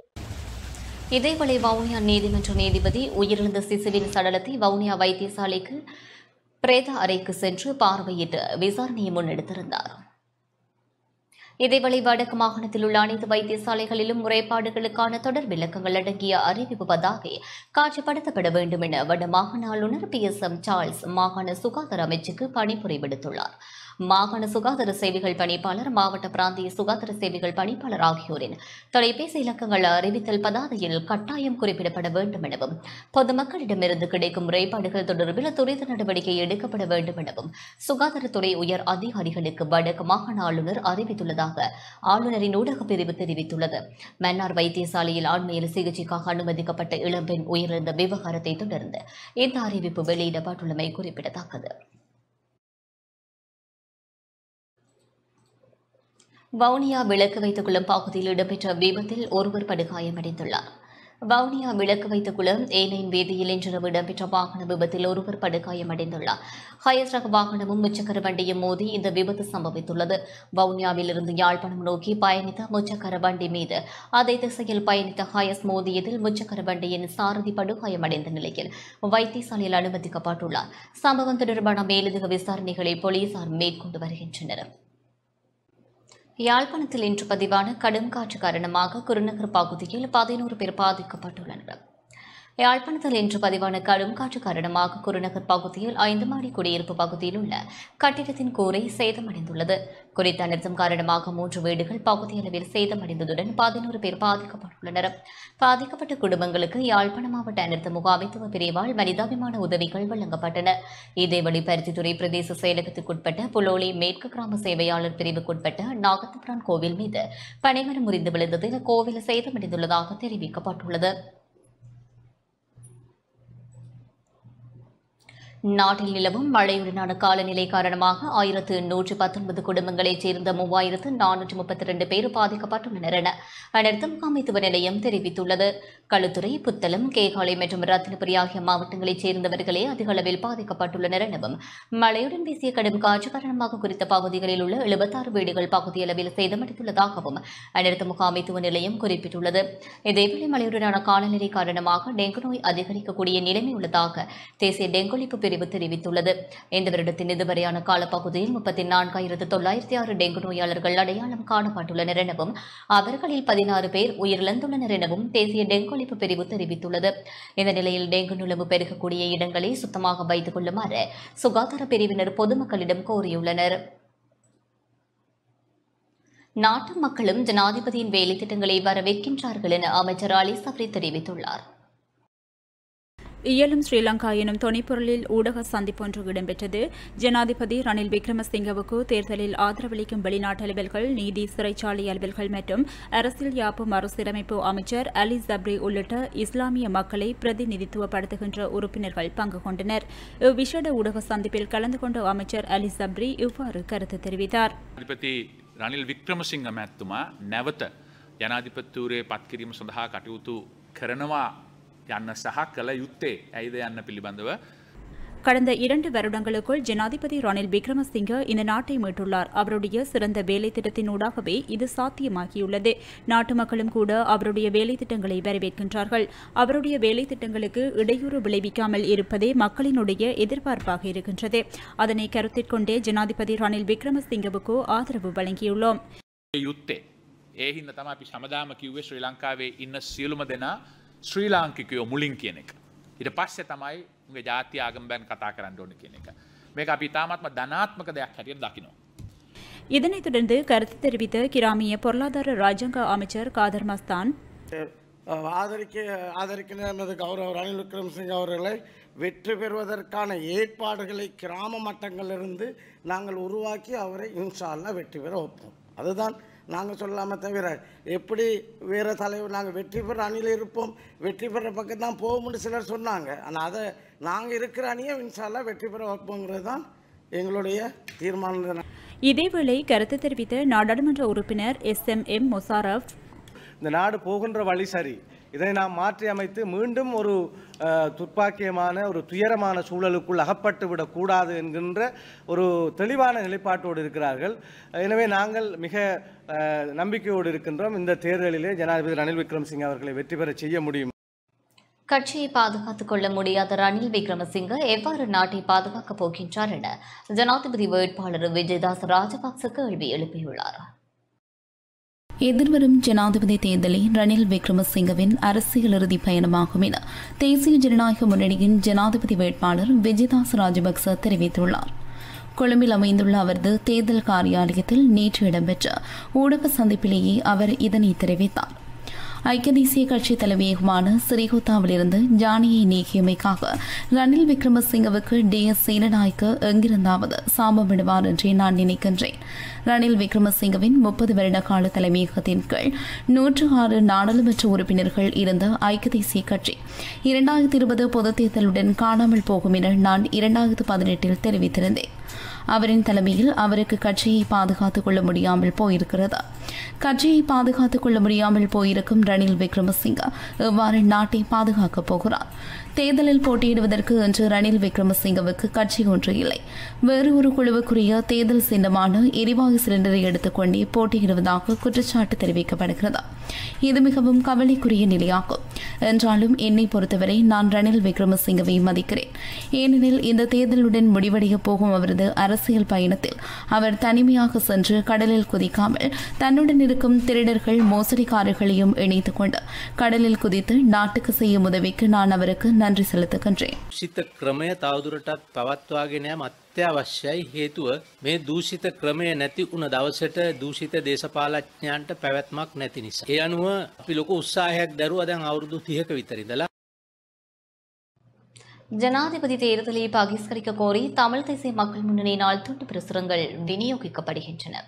இதேவேளை வவுனியா நீதிமன்ற நீதிபதி உயிரிழந்த சிசுவின் சடலத்தை வவுனியா வைத்தியசாலைக்கு பிரேத அறைக்கு சென்று பார்வையிட்டு விசாரணையை முன்னெடுத்திருந்தார் இதேவேளை வடக்கு மாகாணத்தில் உள்ள அனைத்து வைத்தியசாலைகளிலும் முறைப்பாடுகளுக்கான தொடர் விளக்கங்கள் அடங்கிய அறிவிப்பு பதாகை காட்சிப்படுத்தப்பட வேண்டும் என வட மாகாண ஆளுநர் பி எஸ் எம் சார்ல்ஸ் மாகாண சுகாதார அமைச்சுக்கு பணிப்புரை விடுத்துள்ளார் மாகாண சுகாதார சேவைகள் பணிப்பாளர் மாவட்ட பிராந்திய சுகாதார சேவைகள் பணிப்பாளர் ஆகியோரின் தொலைபேசி இலக்கங்கள் அறிவித்தல் பதாதையில் கட்டாயம் குறிப்பிடப்பட வேண்டும் எனவும் பொதுமக்களிடமிருந்து கிடைக்கும் முறைப்பாடுகள் தொடர்பில் துரித நடவடிக்கை எடுக்கப்பட வேண்டும் எனவும் சுகாதாரத்துறை உயர் அதிகாரிகளுக்கு வடக்கு மாகாண ஆளுநர் அறிவித்துள்ளதாக ஆளுநரின் ஊடகப் பிரிவு தெரிவித்துள்ளது மன்னார் வைத்தியசாலையில் ஆண்மையில் சிகிச்சைக்காக அனுமதிக்கப்பட்ட இளம்பெண் உயிரிழந்த விவகாரத்தை தொடர்ந்து இந்த அறிவிப்பு வெளியிடப்பட்டுள்ளமை குறிப்பிடத்தக்கது வவுனியா விளக்கு வைத்துக் கொள்ளும் பகுதியில் இடம்பெற்ற விபத்தில் ஒருவர் படுகாயமடைந்துள்ளார் வவுனியா விளக்கு வைத்த குளம் ஏனையின் வீதியில் இன்றிரவு இடம்பெற்ற வாகன விபத்தில் ஒருவர் படுகாயமடைந்துள்ளார் ஹயஸ் ரக வாகனமும் முச்சக்கர வண்டியும் மோதி இந்த விபத்து சம்பவித்துள்ளது வவுனியாவிலிருந்து யாழ்ப்பாணம் நோக்கி பயணித்த முச்சக்கர வண்டி மீது அதே திசையில் பயணித்த ஹயஸ் மோதியதில் முச்சக்கர வண்டியின் சாரதி படுகாயமடைந்த நிலையில் வைத்தியசாலையில் அனுமதிக்கப்பட்டுள்ளார் சம்பவம் தொடர்பான மேலதிக விசாரணைகளை போலீசார் மேற்கொண்டு வருகின்றனர் யாழ்ப்பாணத்தில் இன்று பதிவான கடும் காற்று காரணமாக குருநகர் பகுதியில் பதினோரு பேர் பாதிக்கப்பட்டுள்ளனர் யாழ்ப்பாணத்தில் இன்று பதிவான கடும் காற்று காரணமாக குருநகர் பகுதியில் ஐந்து மாடி குடியிருப்பு பகுதியில் உள்ள கட்டிடத்தின் கூரை சேதமடைந்துள்ளது குறித்த அனர்த்தம் காரணமாக மூன்று வீடுகள் பகுதியளவில் சேதமடைந்ததுடன் பதினோரு பேர் பாதிக்கப்பட்டுள்ளனர் பாதிக்கப்பட்ட குடும்பங்களுக்கு யாழ்ப்பாணம் மாவட்ட அனர்த்த முகாமைத்துவ பிரிவால் மனிதாபிமான உதவிகள் வழங்கப்பட்டன இதேவழி பருத்தித்துறை பிரதேச செயலகத்துக்குட்பட்ட புலோலி மேற்கு கிராம சேவையாளர் பிரிவுக்குட்பட்ட நாகத்தபுரான் கோவில் மீது பனைமரம் முறிந்து விழுந்ததில் கோவில் சேதமடைந்துள்ளதாக தெரிவிக்கப்பட்டுள்ளது நாட்டில் நிலவும் மழையுடனான காலநிலை காரணமாக ஆயிரத்து எண்ணூற்று பத்தொன்பது குடும்பங்களைச் சேர்ந்த மூவாயிரத்து நானூற்று முப்பத்தி இரண்டு பேர் பாதிக்கப்பட்டுள்ளனர் என அனர்த்த முகாமைத்துவ நிலையம் தெரிவித்துள்ளது களுத்துறை புத்தளம் கேகாலை மற்றும் ரத்தினபுரி ஆகிய மாவட்டங்களைச் சேர்ந்தவர்களே அதிக அளவில் பாதிக்கப்பட்டுள்ளனர் எனவும் மழையுடன் வீசிய கடும் காற்று காரணமாக குறித்த பகுதிகளில் உள்ள எழுபத்தாறு வீடுகள் பகுதியளவில் சேதமடைந்துள்ளதாகவும் அனர்த்த முகாமைத்துவ நிலையம் குறிப்பிட்டுள்ளது இதேவேளை மழையுடனான காலநிலை காரணமாக டெங்கு நோய் அதிகரிக்கக்கூடிய நிலைமை உள்ளதாக தேசிய டெங்கு ஒழிப்பு பிரிவு தெரிவித்துள்ளது இந்த வருடத்தின் இதுவரையான காலப்பகுதியில் முப்பத்தி நான்காயிரத்து தொள்ளாயிரத்தி ஆறு டெங்கு நோயாளர்கள் அடையாளம் காணப்பட்டுள்ளனர் எனவும் அவர்களில் பதினாறு பேர் உயிரிழந்துள்ளனர் எனவும் தேசிய டெங்கு ஒழிப்பு பிரிவு தெரிவித்துள்ளது இந்த நிலையில் டெங்கு நுழம்பு பெருகக்கூடிய இடங்களை சுத்தமாக வைத்துக் கொள்ளுமாறு சுகாதார பிரிவினர் பொதுமக்களிடம் கோரியுள்ளனர் நாட்டு மக்களும் ஜனாதிபதியின் வேலை திட்டங்களை வரவேற்கின்றார்கள் என அமைச்சர் அலி சப்ரி தெரிவித்துள்ளார் இயலும் ஸ்ரீலங்கா எனும் துணைப்பொருளில் ஊடக சந்திப்பொன்று இடம்பெற்றது ஜனாதிபதி ரணில் விக்ரமசிங்கவுக்கு தேர்தலில் ஆதரவளிக்கும் வெளிநாட்டு அலுவல்கள் நீதி சிறைச்சாலை அலுவல்கள் மற்றும் அரசியல் யாப்பு மறுசீரமைப்பு அமைச்சர் அலி ஜப்ரி உள்ளிட்ட இஸ்லாமிய மக்களை பிரதிநிதித்துவப்படுத்துகின்ற உறுப்பினர்கள் பங்கு கொண்டனர் இவ்விசேட ஊடக சந்திப்பில் கலந்து கொண்ட அமைச்சர் அலி ஜப்ரி இவ்வாறு கருத்து தெரிவித்தார் අධිපති රනිල් වික්‍රමසිංහ මැත්තුමා නැවත ජනාධිපත්තූරේ පත්කිරීම සඳහා කටයුතු කරනවා යන්න සහ කළ යුත්තේ ඇයිද යන්න පිළිබඳව கடந்த இரண்டு வருடங்களுக்குள் ஜனாதிபதி ரணில் விக்ரமசிங்க இந்த நாட்டை மீட்டுள்ளார் அவருடைய சிறந்த வேலை திட்டத்தினூடாகவே இது சாத்தியமாகியுள்ளது நாட்டு மக்களும் கூட அவருடைய வேலை திட்டங்களை வரவேற்கின்றார்கள் அவருடைய வேலை திட்டங்களுக்கு இடையூறு விளைவிக்காமல் இருப்பதே மக்களினுடைய எதிர்பார்ப்பாக இருக்கின்றது அதனை கருத்திற்கொண்டே ஜனாதிபதி ரணில் விக்ரமசிங்கவுக்கு ஆதரவு வழங்கியுள்ளோம் යුත්තේ ඒ හින්න තම අපි සමදාම කිව්වේ ශ්‍රී ලංකාවේ ඉන්න සියලුම දෙනා ශ්‍රී ලාංකිකයෝ මුලින් කියන එක. ඉට පස්සේ තමයි උගේ ජාති ආගම්බැන් කතා කරන්න ඕන කියන එක. මේක අපි තාමත්ම ධනාත්මක දෙයක් හැටියට දකිනවා. இதனைத் தொடர்ந்து கருத்து தெரிவித்த கிராமிய பொருளாதார ராஜாங்க அமைச்சர் காதர் மஸ்தான் ஆதரிக்க ஆதரிக்கின்ற நமது கௌரவ ரணில் விக்ரமசிங்க அவர்களை வெற்றி பெறுவதற்கான ஏற்பாடுகளை கிராம மட்டங்களிலிருந்து நாங்கள் உருவாக்கி அவரை இன்ஷா அல்லாஹ் வெற்றி பெற வைப்போம் அதுதான் நாங்கள் சொல்லாமல் தவிர எப்படி வேறு தலைவர் நாங்கள் வெற்றி பெற அணியில் இருப்போம் வெற்றி பெற பக்கம் தான் போகும்னு சிலர் சொன்னாங்க ஆனால் அதை நாங்கள் இருக்கிற அணியை இன்ஷா அல்லாஹ் வெற்றி பெற வைப்போங்கிறது தான் எங்களுடைய தீர்மானம் இதேவேளை கருத்து தெரிவித்த நாடாளுமன்ற உறுப்பினர் எஸ் எம் எம் மொசாரப் இந்த நாடு போகின்ற வழி சரி இதை நாம் மாற்றி அமைத்து மீண்டும் ஒரு அஹ், துர்ப்பாக்கியமான ஒரு துயரமான சூழலுக்குள் அகப்பட்டு விடக்கூடாது என்கின்ற ஒரு தெளிவான நிலைப்பாட்டோடு இருக்கிறார்கள் எனவே நாங்கள் மிக அஹ், நம்பிக்கையோடு இருக்கின்றோம் இந்த தேர்தலிலே ஜனாதிபதி ரணில் விக்ரமசிங்க அவர்களை வெற்றி பெற செய்ய முடியும் கட்சியை பாதுகாத்துக் கொள்ள முடியாத ரணில் விக்ரமசிங்க எவ்வாறு நாட்டை பாதுகாக்கப் போகின்றார் என ஜனாதிபதி வேட்பாளர் விஜயதாஸ் ராஜபக்ச கேள்வி எழுப்பியுள்ளார் எதிர்வரும் ஜனாதிபதி தேர்தலில் ரணில் விக்ரமசிங்கவின் அரசியல் இறுதி பயணமாகும் என தேசிய ஜனநாயக முன்னணியின் ஜனாதிபதி வேட்பாளர் விஜயதாஸ் ராஜபக்ச தெரிவித்துள்ளார் கொழும்பில் அமைந்துள்ள அவரது தேர்தல் காரியாலயத்தில் நேற்று இடம்பெற்ற ஊடக சந்திப்பிலேயே அவர் இதனை தெரிவித்தார் ஐக்கிய தேசிய கட்சி தலைமையகமான சிறிகுத்தாவிலிருந்து ஜானியை நீக்கியமைக்காக ரணில் விக்ரமசிங்கவுக்கு டி எஸ் சீனநாயக்க எங்கிருந்தாவது சாபம் விடுவார் என்றே நான் நினைக்கின்றேன் ரணில் விக்ரமசிங்கவின் முப்பது வருட கால தலைமையகத்தின் கீழ் நூற்று ஆறு நாடாளுமன்ற உறுப்பினர்கள் இருந்த ஐக்கிய தேசிய கட்சி இரண்டாயிரத்தி இருபது பொதுத் தேர்தலுடன் காணாமல் போகும் என நான் இரண்டாயிரத்து பதினெட்டில் தெரிவித்திருந்தேன் அவரின் தலைமையில் அவருக்கு கட்சியை பாதுகாத்துக் கொள்ள முடியாமல் போயிருக்கிறது கட்சியை பாதுகாத்துக் கொள்ள முடியாமல் போயிருக்கும் ரணில் விக்ரமசிங்க எவ்வாறு நாட்டை பாதுகாக்கப் போகிறார் தேர்தலில் போட்டியிடுவதற்கு இன்று ரணில் விக்ரமசிங்கவுக்கு கட்சி ஒன்று இல்லை வேறு ஒரு குழுவுக்குரிய தேர்தல் சின்னமான எரிவாயு சிலிண்டரை எடுத்துக்கொண்டே போட்டியிடுவதாக குற்றச்சாட்டு தெரிவிக்கப்படுகிறது இது மிகவும் கவலைக்குரிய நிலையாகும் என்றாலும் என்னை பொறுத்தவரை நான் ரணில் விக்ரமசிங்கவை மதிக்கிறேன் ஏனெனில் இந்த தேர்தலுடன் முடிவடைய போகும் அவரது அரசியல் பயணத்தில் அவர் தனிமையாக சென்று கடலில் குதிக்காமல் தன்னுடன் இருக்கும் திருடர்கள் மோசடிக்காரர்களையும் இணைத்துக் கொண்டு கடலில் குதித்து நாட்டுக்கு செய்யும் உதவிக்கு நான் அவருக்கு நன்றி செலுத்துகின்றேன் දූෂිත ක්‍රමය තවදුරටත් පවත්වාගෙන යාම අත්‍යවශ්‍යයි හේතුව මේ දූෂිත ක්‍රමය නැති වුණ දවසට දූෂිත දේශපාලඥයන්ට පැවැත්මක් නැති නිසා. ඒ අනුව අපි ලොකු උත්සාහයක් දැරුවා දැන් අවුරුදු 30ක විතර ඉඳලා ஜனாதிபதி தேர்தலை பகிஷ்கரிக்க கோரி தமிழ் தேசிய மக்கள் முன்னணியினால் துண்டு பிரசுரங்கள் விநியோகிக்கப்படுகின்றன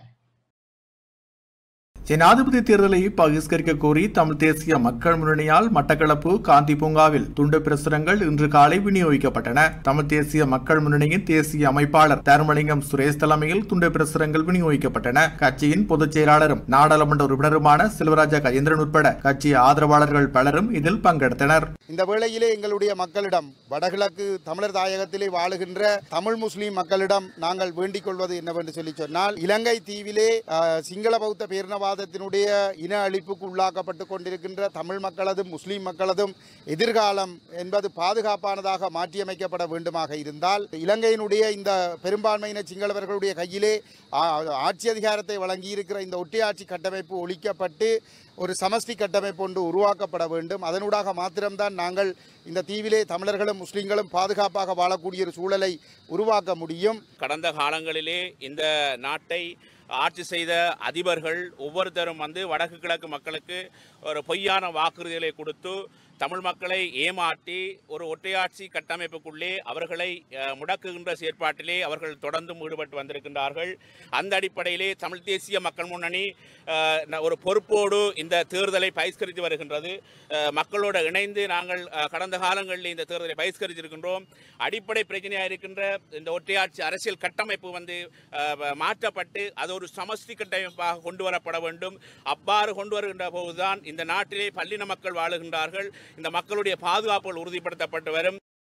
ஜனாதிபதி தேர்தலை பகிஷ்கரிக்க கோரி தமிழ் தேசிய மக்கள் முன்னணியால் மட்டக்களப்பு காந்தி பூங்காவில் துண்டு பிரசுரங்கள் இன்று காலை விநியோகிக்கப்பட்டன தமிழ் தேசிய மக்கள் முன்னணியின் தேசிய அமைப்பாளர் தர்மலிங்கம் சுரேஷ் தலைமையில் துண்டு பிரசுரங்கள் விநியோகிக்கப்பட்டன கட்சியின் பொதுச் செயலாளரும் நாடாளுமன்ற உறுப்பினருமான செல்வராஜா கஜேந்திரன் உட்பட கட்சி ஆதரவாளர்கள் பலரும் இதில் பங்கெடுத்தனர் இந்த வேளையிலே எங்களுடைய மக்களிடம் வடகிழக்கு தமிழர் தாயகத்திலே வாழுகின்ற தமிழ் முஸ்லீம் மக்களிடம் நாங்கள் வேண்டிக் கொள்வது என்னவென்று சொல்லி சொன்னால் இலங்கை தீவிலே அஹ், சிங்கள பௌத்த பேரினவாதத்தினுடைய இன அழிப்புக்கு உள்ளாக்கப்பட்டு கொண்டிருக்கின்ற தமிழ் மக்களதும் முஸ்லீம் மக்களதும் எதிர்காலம் என்பது பாதுகாப்பானதாக மாற்றியமைக்கப்பட வேண்டுமாக இருந்தால் இலங்கையினுடைய இந்த பெரும்பான்மையின சிங்களவர்களுடைய கையிலே ஆ- ஆட்சி அதிகாரத்தை வழங்கியிருக்கிற இந்த ஒற்றையாட்சி கட்டமைப்பு ஒழிக்கப்பட்டு ஒரு சமஷ்டி கட்டமைப்பு ஒன்று உருவாக்கப்பட வேண்டும் அதனூடாக மாத்திரம்தான் நாங்கள் இந்த தீவிலே தமிழர்களும் முஸ்லீம்களும் பாதுகாப்பாக வாழக்கூடிய ஒரு சூழலை உருவாக்க முடியும் கடந்த காலங்களிலே இந்த நாட்டை ஆட்சி செய்த அதிபர்கள் ஒவ்வொருத்தரும் வந்து வடக்கு கிழக்கு மக்களுக்கு ஒரு பொய்யான வாக்குறுதிகளை கொடுத்து தமிழ் மக்களை ஏமாற்றி ஒரு ஒற்றையாட்சி கட்டமைப்புக்குள்ளே அவர்களை அஹ், முடக்குகின்ற செயற்பாட்டிலே அவர்கள் தொடர்ந்தும் ஈடுபட்டு வந்திருக்கின்றார்கள் அந்த அடிப்படையிலே தமிழ் தேசிய மக்கள் முன்னணி அஹ், ந- ஒரு பொறுப்போடு இந்த தேர்தலை பகிஷ்கரித்து வருகின்றது அஹ், மக்களோடு இணைந்து நாங்கள் அஹ், கடந்த காலங்களில் இந்த தேர்தலை பகிஷ்கரித்திருக்கின்றோம் அடிப்படை பிரச்சனையாக இருக்கின்ற இந்த ஒற்றையாட்சி அரசியல் கட்டமைப்பு வந்து அஹ், வ- மாற்றப்பட்டு அது ஒரு சமஷ்டி கட்டமைப்பாக கொண்டு வரப்பட வேண்டும் அவ்வாறு கொண்டு வருகின்ற போதுதான் இந்த நாட்டிலே பல்லின மக்கள் வாழுகின்றார்கள் இந்த மக்களுடைய பாதுகாப்புகள் உறுதிப்படுத்தப்பட்டு வரும்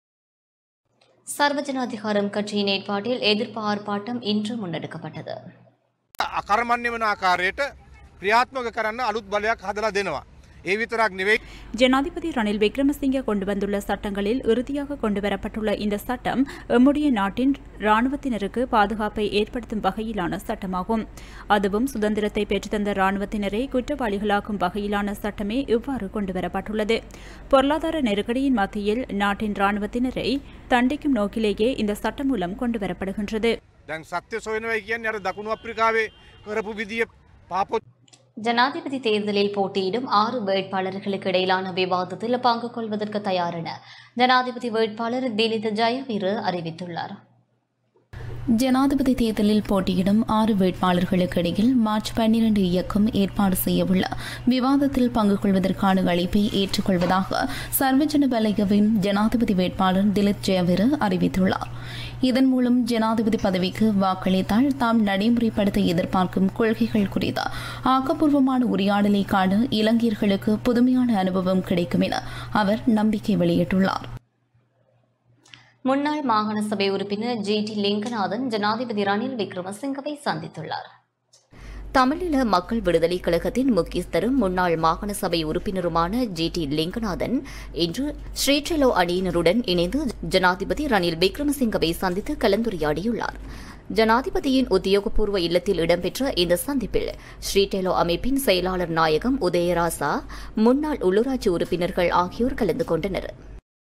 சர்வஜன அதிகாரம் கட்சியின் ஏற்பாட்டில் எதிர்ப்பு ஆர்ப்பாட்டம் இன்று முன்னெடுக்கப்பட்டது අකර්මණ්‍ය වන ආකාරයට ක්‍රියාත්මක කරන්න අලුත් බලයක් හදලා දෙනවා. ඒ විතරක් නෙවෙයි ஜனாதிபதி ரணில் விக்ரமசிங்கே கொண்டு வந்துள்ள சட்டங்களில் இறுதியாக கொண்டுவரப்பட்டுள்ள இந்த சட்டம் எம்முடைய நாட்டின் இராணுவத்தினருக்கு பாதுகாப்பை ஏற்படுத்தும் வகையிலான சட்டமாகும் அதுவும் சுதந்திரத்தை பெற்றுத்தந்த இராணுவத்தினரை குற்றவாளிகளாக்கும் வகையிலான சட்டமே இவ்வாறு கொண்டுவரப்பட்டுள்ளது பொருளாதார நெருக்கடியின் மத்தியில் நாட்டின் இராணுவத்தினரை தண்டிக்கும் நோக்கிலேயே இந்த சட்டம் மூலம் கொண்டுவரப்படுகின்றது දැන් සත්‍ය සොයනවයි කියන්නේ අර දකුණු අප්‍රිකාවේ කරපු විදිය පාපොත් ஜனாதிபதி தேர்தலில் போட்டியிடும் ஆறு வேட்பாளர்களுக்கு இடையிலான விவாதத்தில் பங்கு கொள்வதற்கு தயார் என ஜனாதிபதி வேட்பாளர் திலித் ஜெயவீர அறிவித்துள்ளார் ஜனாதிபதி தேர்தலில் போட்டியிடும் ஆறு வேட்பாளர்களுக்கு இடையில் மார்ச் பன்னிரண்டு இயக்கம் ஏற்பாடு செய்யவுள்ள விவாதத்தில் பங்கு கொள்வதற்கான அழைப்பை ஏற்றுக்கொள்வதாக சர்வஜன பலகவின் ஜனாதிபதி வேட்பாளர் திலித் ஜெயவீர அறிவித்துள்ளார் இதன் மூலம் ஜனாதிபதி பதவிக்கு வாக்களித்தால் தாம் நடைமுறைப்படுத்த எதிர்பார்க்கும் கொள்கைகள் குறித்த ஆக்கப்பூர்வமான உரையாடலை காண இலங்கையர்களுக்கு புதுமையான அனுபவம் கிடைக்கும் என அவர் நம்பிக்கை வெளியிட்டுள்ளார் முன்னாள் மாகாண சபை உறுப்பினர் ஜி டி லிங்கநாதன் ஜனாதிபதி ரணில் விக்ரமசிங்கவை சந்தித்துள்ளார் தமிழீழ மக்கள் விடுதலை கழகத்தின் முக்கியஸ்தரும் முன்னாள் மாகாண சபை உறுப்பினருமான ஜி டி லிங்கநாதன் இன்று ஸ்ரீட்ரெலோ அணியினருடன் இணைந்து ஜனாதிபதி ரணில் விக்ரமசிங்கவை சந்தித்து கலந்துரையாடியுள்ளார் ஜனாதிபதியின் உத்தியோகபூர்வ இல்லத்தில் இடம்பெற்ற இந்த சந்திப்பில் ஸ்ரீடெலோ அமைப்பின் செயலாளர் நாயகம் உதயராசா முன்னாள் உள்ளூராட்சி உறுப்பினர்கள் ஆகியோர் கலந்து கொண்டனர்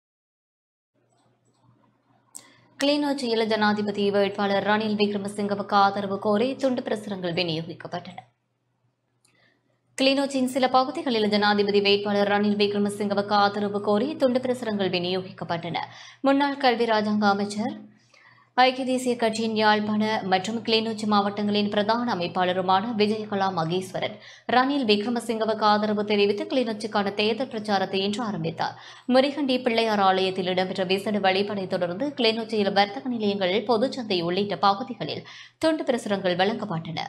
கிளிநொச்சியில் ஜனாதிபதி வேட்பாளர் ரணில் விக்ரமசிங்கவுக்கு ஆதரவு கோரி துண்டு பிரசுரங்கள் விநியோகிக்கப்பட்டன கிளிநொச்சியின் சில பகுதிகளில் ஜனாதிபதி வேட்பாளர் ரணில் விக்ரமசிங்கவுக்கு ஆதரவு கோரி துண்டு பிரசுரங்கள் விநியோகிக்கப்பட்டன முன்னாள் கல்வி ராஜாங்க அமைச்சர் ஐக்கிய தேசிய கட்சியின் யாழ்ப்பாண மற்றும் கிளிநொச்சி மாவட்டங்களின் பிரதான அமைப்பாளருமான விஜயகலா மகேஸ்வரன் ரணில் விக்ரமசிங்கவுக்கு ஆதரவு தெரிவித்து கிளிநொச்சிக்கான தேர்தல் பிரச்சாரத்தை இன்று ஆரம்பித்தார் முருகண்டி பிள்ளையார் ஆலயத்தில் இடம்பெற்ற விசேட வழிபாடை தொடர்ந்து கிளிநொச்சியில் வர்த்தக நிலையங்கள் பொதுச்சந்தை உள்ளிட்ட பகுதிகளில் துண்டு பிரசுரங்கள் வழங்கப்பட்டன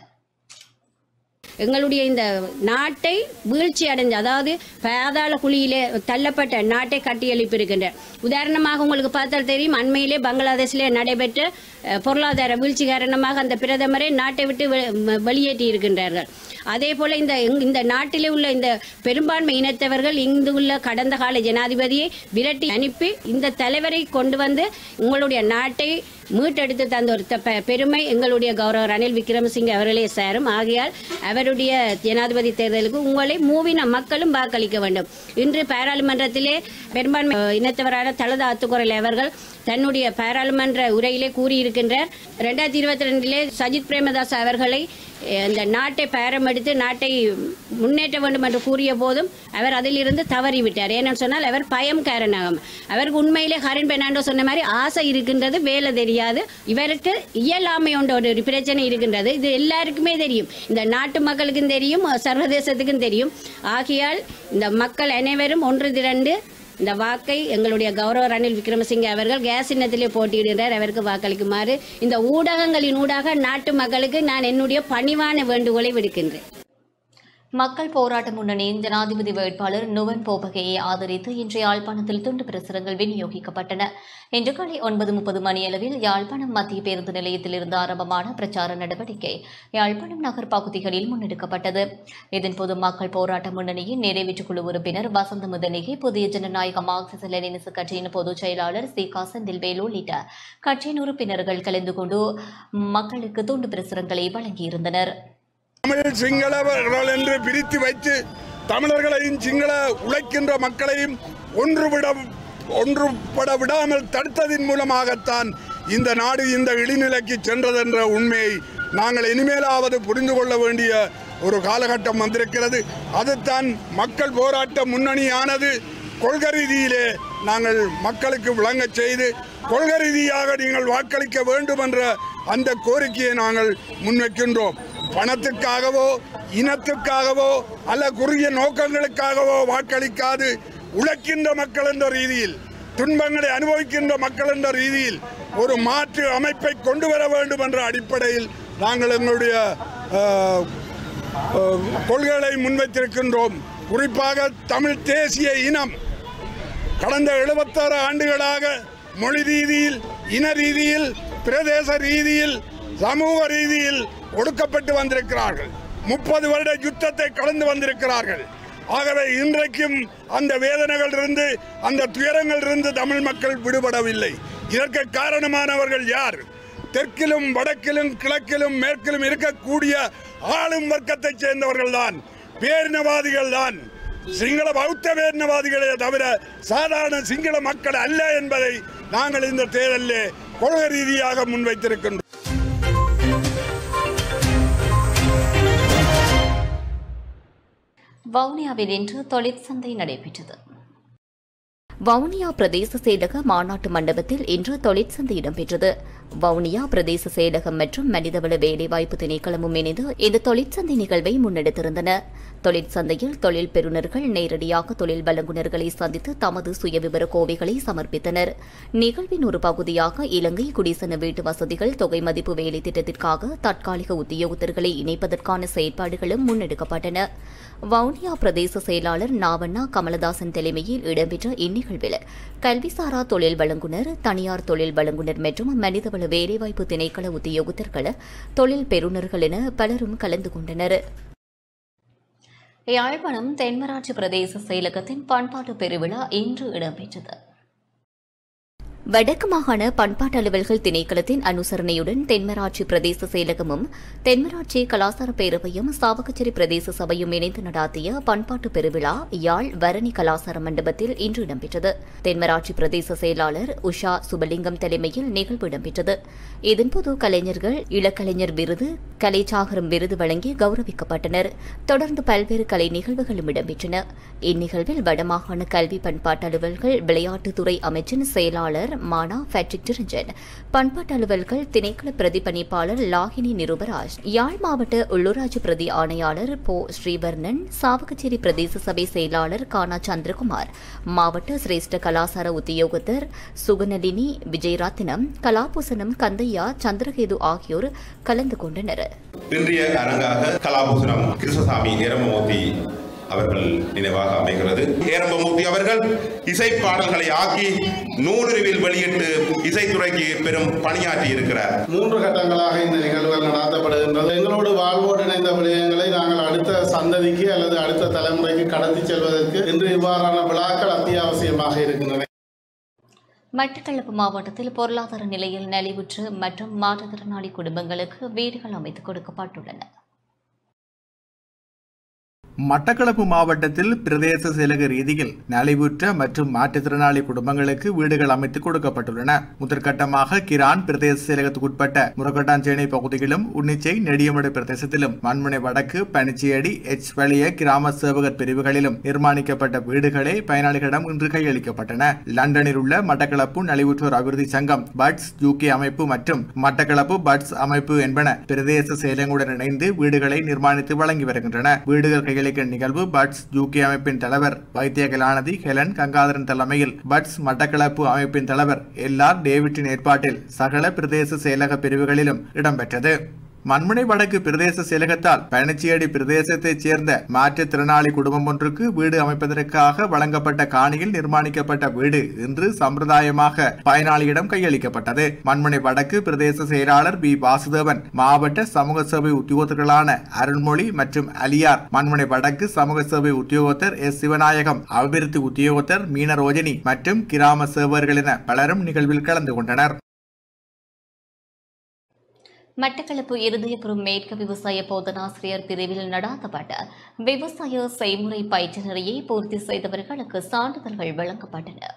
எங்களுடைய இந்த நாட்டை வீழ்ச்சி அடைஞ்ச அதாவது பாதாள குழியிலே தள்ளப்பட்ட நாட்டை கட்டியெழுப்பி இருக்கின்ற உதாரணமாக உங்களுக்கு பார்த்தால் தெரியும் அண்மையிலே பங்களாதேஷிலே நடைபெற்ற அஹ், பொருளாதார வீழ்ச்சி காரணமாக அந்த பிரதமரை நாட்டை விட்டு வெ- ம- வெளியேற்றி இருக்கின்றார்கள் அதே போல இந்த எங்- இந்த நாட்டிலே உள்ள இந்த பெரும்பான்மை இனத்தவர்கள் இங்கு உள்ள கடந்த கால ஜனாதிபதியை விரட்டி அனுப்பி இந்த தலைவரை கொண்டு வந்து உங்களுடைய நாட்டை மீட்டெடுத்து தந்த ஒரு த- பெ- பெருமை எங்களுடைய கௌரவ ரணில் விக்ரமசிங்கே அவர்களே சேரும் ஆகையால் அவருடைய ஜனாதிபதி தேர்தலுக்கு உங்களை மூவின மக்களும் வாக்களிக்க வேண்டும் இன்று பாராளுமன்றத்திலே பெரும்பான்மை அஹ், இனத்தவரான தலதா அத்துக்குரல் அவர்கள் தன்னுடைய பாராளுமன்ற உரையிலே கூறியிருக்கின்றார் ரெண்டாயிரத்தி இருபத்தி ரெண்டிலே சஜித் பிரேமதாஸ் அவர்களை அஹ், இந்த நாட்டை பேரம் எடுத்து நாட்டை முன்னேற்ற வேண்டும் என்று கூறிய போதும் அவர் அதிலிருந்து தவறிவிட்டார் ஏன்னு சொன்னால் அவர் பயம் காரணம் அவருக்கு உண்மையிலே ஹரின் பெர்னாண்டோ சொன்ன மாதிரி ஆசை இருக்கின்றது வேலை தெரியாது இவருக்கு இயலாமை என்ற ஒரு பிரச்சனை இருக்கின்றது இது எல்லாருக்குமே தெரியும் இந்த நாட்டு மக்களுக்கும் தெரியும் சர்வதேசத்துக்கும் தெரியும் ஆகையால் இந்த மக்கள் அனைவரும் ஒன்று திரண்டு இந்த வாக்கை எங்களுடைய கௌரவ ரணில் விக்ரமசிங்கே அவர்கள் கேஸ் சின்னத்திலே போட்டியிடுகிறார் அவருக்கு வாக்களிக்குமாறு இந்த ஊடகங்களின் ஊடாக நாட்டு மக்களுக்கு நான் என்னுடைய பணிவான வேண்டுகோளை விடுக்கின்றேன் மக்கள் போராட்ட முன்னணியின் ஜனாதிபதி வேட்பாளர் நுவன் போபகையை ஆதரித்து இன்று யாழ்ப்பாணத்தில் துண்டு பிரசுரங்கள் விநியோகிக்கப்பட்டன இன்று காலை ஒன்பது முப்பது மணியளவில் யாழ்ப்பாணம் மத்திய பேருந்து நிலையத்திலிருந்து ஆரம்பமான பிரச்சார நடவடிக்கை யாழ்ப்பாணம் நகர் பகுதிகளில் முன்னெடுக்கப்பட்டது இதன்போது மக்கள் போராட்ட முன்னணியின் நிறைவேற்றுக் குழு உறுப்பினர் வசந்த முதலிகை புதிய ஜனநாயக மார்க்சிஸ்ட் லெனினிச கட்சியின் பொதுச் செயலாளர் சி கா செந்தில்வேல் உள்ளிட்ட கட்சியின் உறுப்பினர்கள் கலந்து கொண்டு மக்களுக்கு துண்டு பிரசுரங்களை வழங்கியிருந்தனர் தமிழ் சிங்களவர்கள் என்று பிரித்து வைத்து தமிழர்களையும் சிங்கள உழைக்கின்ற மக்களையும் ஒன்றுவிட ஒன்றுபட விடாமல் தடுத்ததின் மூலமாகத்தான் இந்த நாடு இந்த இழிநிலைக்கு சென்றதென்ற உண்மையை நாங்கள் இனிமேலாவது புரிந்து கொள்ள வேண்டிய ஒரு காலகட்டம் வந்திருக்கிறது அதுதான் மக்கள் போராட்ட முன்னணியானது கொள்கை ரீதியிலே நாங்கள் மக்களுக்கு விளங்கச் செய்து கொள்கை ரீதியாக நீங்கள் வாக்களிக்க வேண்டும் என்ற அந்த கோரிக்கையை நாங்கள் முன்வைக்கின்றோம் பணத்துக்காகவோ இனத்துக்காகவோ அல்ல குறுகிய நோக்கங்களுக்காகவோ வாக்களிக்காது உழைக்கின்ற மக்கள் என்ற ரீதியில் துன்பங்களை அனுபவிக்கின்ற மக்கள் என்ற ரீதியில் ஒரு மாற்று அமைப்பை கொண்டு வர வேண்டும் என்ற அடிப்படையில் நாங்கள் எங்களுடைய அஹ், அஹ், கொள்கைகளை முன்வைத்திருக்கின்றோம் குறிப்பாக தமிழ் தேசிய இனம் கடந்த எழுபத்தாறு ஆண்டுகளாக மொழி ரீதியில் இன ரீதியில் பிரதேச ரீதியில் சமூக ரீதியில் ஒடுக்கப்பட்டு வந்திருக்கிறார்கள் முப்பது வருட யுத்தத்தை கடந்து வந்திருக்கிறார்கள் ஆகவே இன்றைக்கும் அந்த வேதனைகள் இருந்து அந்த துயரங்கள் இருந்து தமிழ் மக்கள் விடுபடவில்லை இதற்கு காரணமானவர்கள் யார் தெற்கிலும் வடக்கிலும் கிழக்கிலும் மேற்கிலும் இருக்கக்கூடிய ஆளும் வர்க்கத்தைச் சேர்ந்தவர்கள் தான் பேரினவாதிகள் தான் சிங்கள பௌத்த பேரினவாதிகளே தவிர சாதாரண சிங்கள மக்கள் அல்ல என்பதை நாங்கள் இந்த தேர்தலிலே கொள்கை ரீதியாக முன்வைத்திருக்கின்றோம் வவுனியாவில் இன்று தொழிற்சந்தை நடைபெற்றது வவுனியா பிரதேச செயலக மாநாட்டு மண்டபத்தில் இன்று தொழிற்சந்தை இடம்பெற்றது வவுனியா பிரதேச செயலகம் மற்றும் மனிதவள வேலைவாய்ப்பு திணைக்களமும் இணைந்து இந்த தொழிற்சந்தை நிகழ்வை முன்னெடுத்திருந்தன தொழிற்சந்தையில் தொழில் பெறுநர்கள் நேரடியாக தொழில் வழங்குநர்களை சந்தித்து தமது சுயவிவர கோவைகளை சமர்ப்பித்தனர் நிகழ்வின் ஒரு பகுதியாக இலங்கை குடிசன வீட்டு வசதிகள் தொகை மதிப்பு வேலை திட்டத்திற்காக தற்காலிக உத்தியோகத்தர்களை இணைப்பதற்கான செயற்பாடுகளும் முன்னெடுக்கப்பட்டன வவுனியா பிரதேச செயலாளர் நாவண்ணா கமலதாசன் தலைமையில் இடம்பெற்ற இந்நிகழ்வில் கல்விசாரா தொழில் வழங்குனர் தனியார் தொழில் வழங்குனர் மற்றும் மனிதவள வேலைவாய்ப்பு திணைக்கள உத்தியோகத்தர்கள் தொழில் பெறுநர்கள் என பலரும் கலந்து கொண்டனர் யாழ்ப்பாணம் தென்மராட்சி பிரதேச செயலகத்தின் பண்பாட்டு பெருவிழா இன்று இடம்பெற்றது வடக்கு மாகாண பண்பாட்டு அலுவல்கள் திணைக்களத்தின் அனுசரணையுடன் தென்மராட்சி பிரதேச செயலகமும் தென்மராட்சி கலாசார பேரவையும் சாவகச்சேரி பிரதேச சபையும் இணைந்து நடாத்திய பண்பாட்டு பெருவிழா யாழ் வரணி கலாசார மண்டபத்தில் இன்று இடம்பெற்றது தென்மராட்சி பிரதேச செயலாளர் உஷா சுபலிங்கம் தலைமையில் நிகழ்வு இடம்பெற்றது இதன்போது கலைஞர்கள் இளக்கலைஞர் விருது கலைச்சாகரம் விருது வழங்கி கௌரவிக்கப்பட்டனர் தொடர்ந்து பல்வேறு கலை நிகழ்வுகளும் இடம்பெற்றன இந்நிகழ்வில் வடமாகாண கல்வி பண்பாட்டு அலுவல்கள் விளையாட்டுத்துறை அமைச்சின் செயலாளர் மானா பேட்ரிக் டிரஞ்சன் பண்பாட்டு அலுவல்கள் திணைக்கள பிரதிபலிப்பாளர் லாகினி நிருபராஜ் யாழ் மாவட்ட உள்ளூராட்சி பிரதி ஆணையாளர் போ ஸ்ரீவர்ணன் சாவகச்சேரி பிரதேச சபை செயலாளர் கானா சந்திரகுமார் மாவட்ட சிரேஷ்ட கலாசார உத்தியோகத்தர் சுகுணலினி விஜயராத்தினம் கலாபூசணம் கந்தையா சந்திரகேது ஆகியோர் கலந்து கொண்டனர் இன்றைய அரங்காக கலாபூசணம் கிருஷ்ணசாமி ஏரமமூர்த்தி அவர்கள் நினைவாக அமைகிறது ஏரம்பமூர்த்தி அவர்கள் இசை பாடல்களை ஆக்கி நூலுருவில் வெளியிட்டு இசைத்துறைக்கு பெரும் பணியாற்றி இருக்கிறார் மூன்று கட்டங்களாக இந்த நிகழ்வுகள் நடத்தப்படுகின்றது எங்களோடு வாழ்வோடு இணைந்த விடயங்களை நாங்கள் அடுத்த சந்ததிக்கு அல்லது அடுத்த தலைமுறைக்கு கடத்தி செல்வதற்கு இன்று இவ்வாறான விழாக்கள் அத்தியாவசியமாக இருக்கின்றன மட்டக்களப்பு மாவட்டத்தில் பொருளாதார நிலையில் நலிவுற்று மற்றும் மாற்றுத்திறனாளி குடும்பங்களுக்கு வீடுகள் அமைத்துக் கொடுக்கப்பட்டுள்ளன மட்டக்களப்பு மாவட்டத்தில் பிரதேச செயலக ரீதியில் நலிவுற்ற மற்றும் மாற்றுத்திறனாளி குடும்பங்களுக்கு வீடுகள் அமைத்து கொடுக்கப்பட்டுள்ளன முதற்கட்டமாக கிரான் பிரதேச செயலகத்துக்குட்பட்ட முரக்கட்டாஞ்சேனை பகுதியிலும் உன்னிச்சை நெடியமடு பிரதேசத்திலும் மண்முனை வடக்கு பனிச்சியடி எச் வழிய கிராம சேவகர் பிரிவுகளிலும் நிர்மாணிக்கப்பட்ட வீடுகளே பயனாளிகளிடம் இன்று கையளிக்கப்பட்டன லண்டனில் உள்ள மட்டக்களப்பு நலிவுற்றோர் அபிவிருத்தி சங்கம் பட்ஸ் யூகே அமைப்பு மற்றும் மட்டக்களப்பு பட்ஸ் அமைப்பு என்பன பிரதேச செயலகங்களுடன் இணைந்து வீடுகளை நிர்மாணித்து வழங்கி வருகின்றன வீடுகள் கையளிக்க நிகழ்வு பட்ஸ் யூகே அமைப்பின் தலைவர் வைத்திய கலாநிதி ஹெலன் கங்காதரன் தலைமையில் பட்ஸ் மட்டக்களப்பு அமைப்பின் தலைவர் எல் ஆர் டேவிட்டின் ஏற்பாட்டில் சகல பிரதேச செயலக பிரிவுகளிலும் இடம்பெற்றது மண்முனை வடக்கு பிரதேச செயலகத்தால் பழனிச்சியடி பிரதேசத்தைச் சேர்ந்த மாற்றுத்திறனாளி குடும்பம் ஒன்றுக்கு வீடு அமைப்பதற்காக வழங்கப்பட்ட காணியில் நிர்மாணிக்கப்பட்ட வீடு இன்று சம்பிரதாயமாக பயனாளியிடம் கையளிக்கப்பட்டது மண்முனை வடக்கு பிரதேச செயலாளர் பி வாசுதேவன் மாவட்ட சமூக சேவை உத்தியோகத்தர்களான அருள்மொழி மற்றும் அலியார் மண்முனை வடக்கு சமூக சேவை உத்தியோகத்தர் எஸ் சிவநாயகம் அபிவிருத்தி உத்தியோகத்தர் மீனரோஜினி மற்றும் கிராம சேவர்கள் என பலரும் நிகழ்வில் கலந்து கொண்டனர் மட்டக்களப்பு இருதயபுரம் மேற்கு விவசாய போதனாசிரியர் பிரிவில் நடாத்தப்பட்ட விவசாய செய்முறை பயிற்சி நிறையை பூர்த்தி செய்தவர்களுக்கு சான்றிதழ்கள் வழங்கப்பட்டன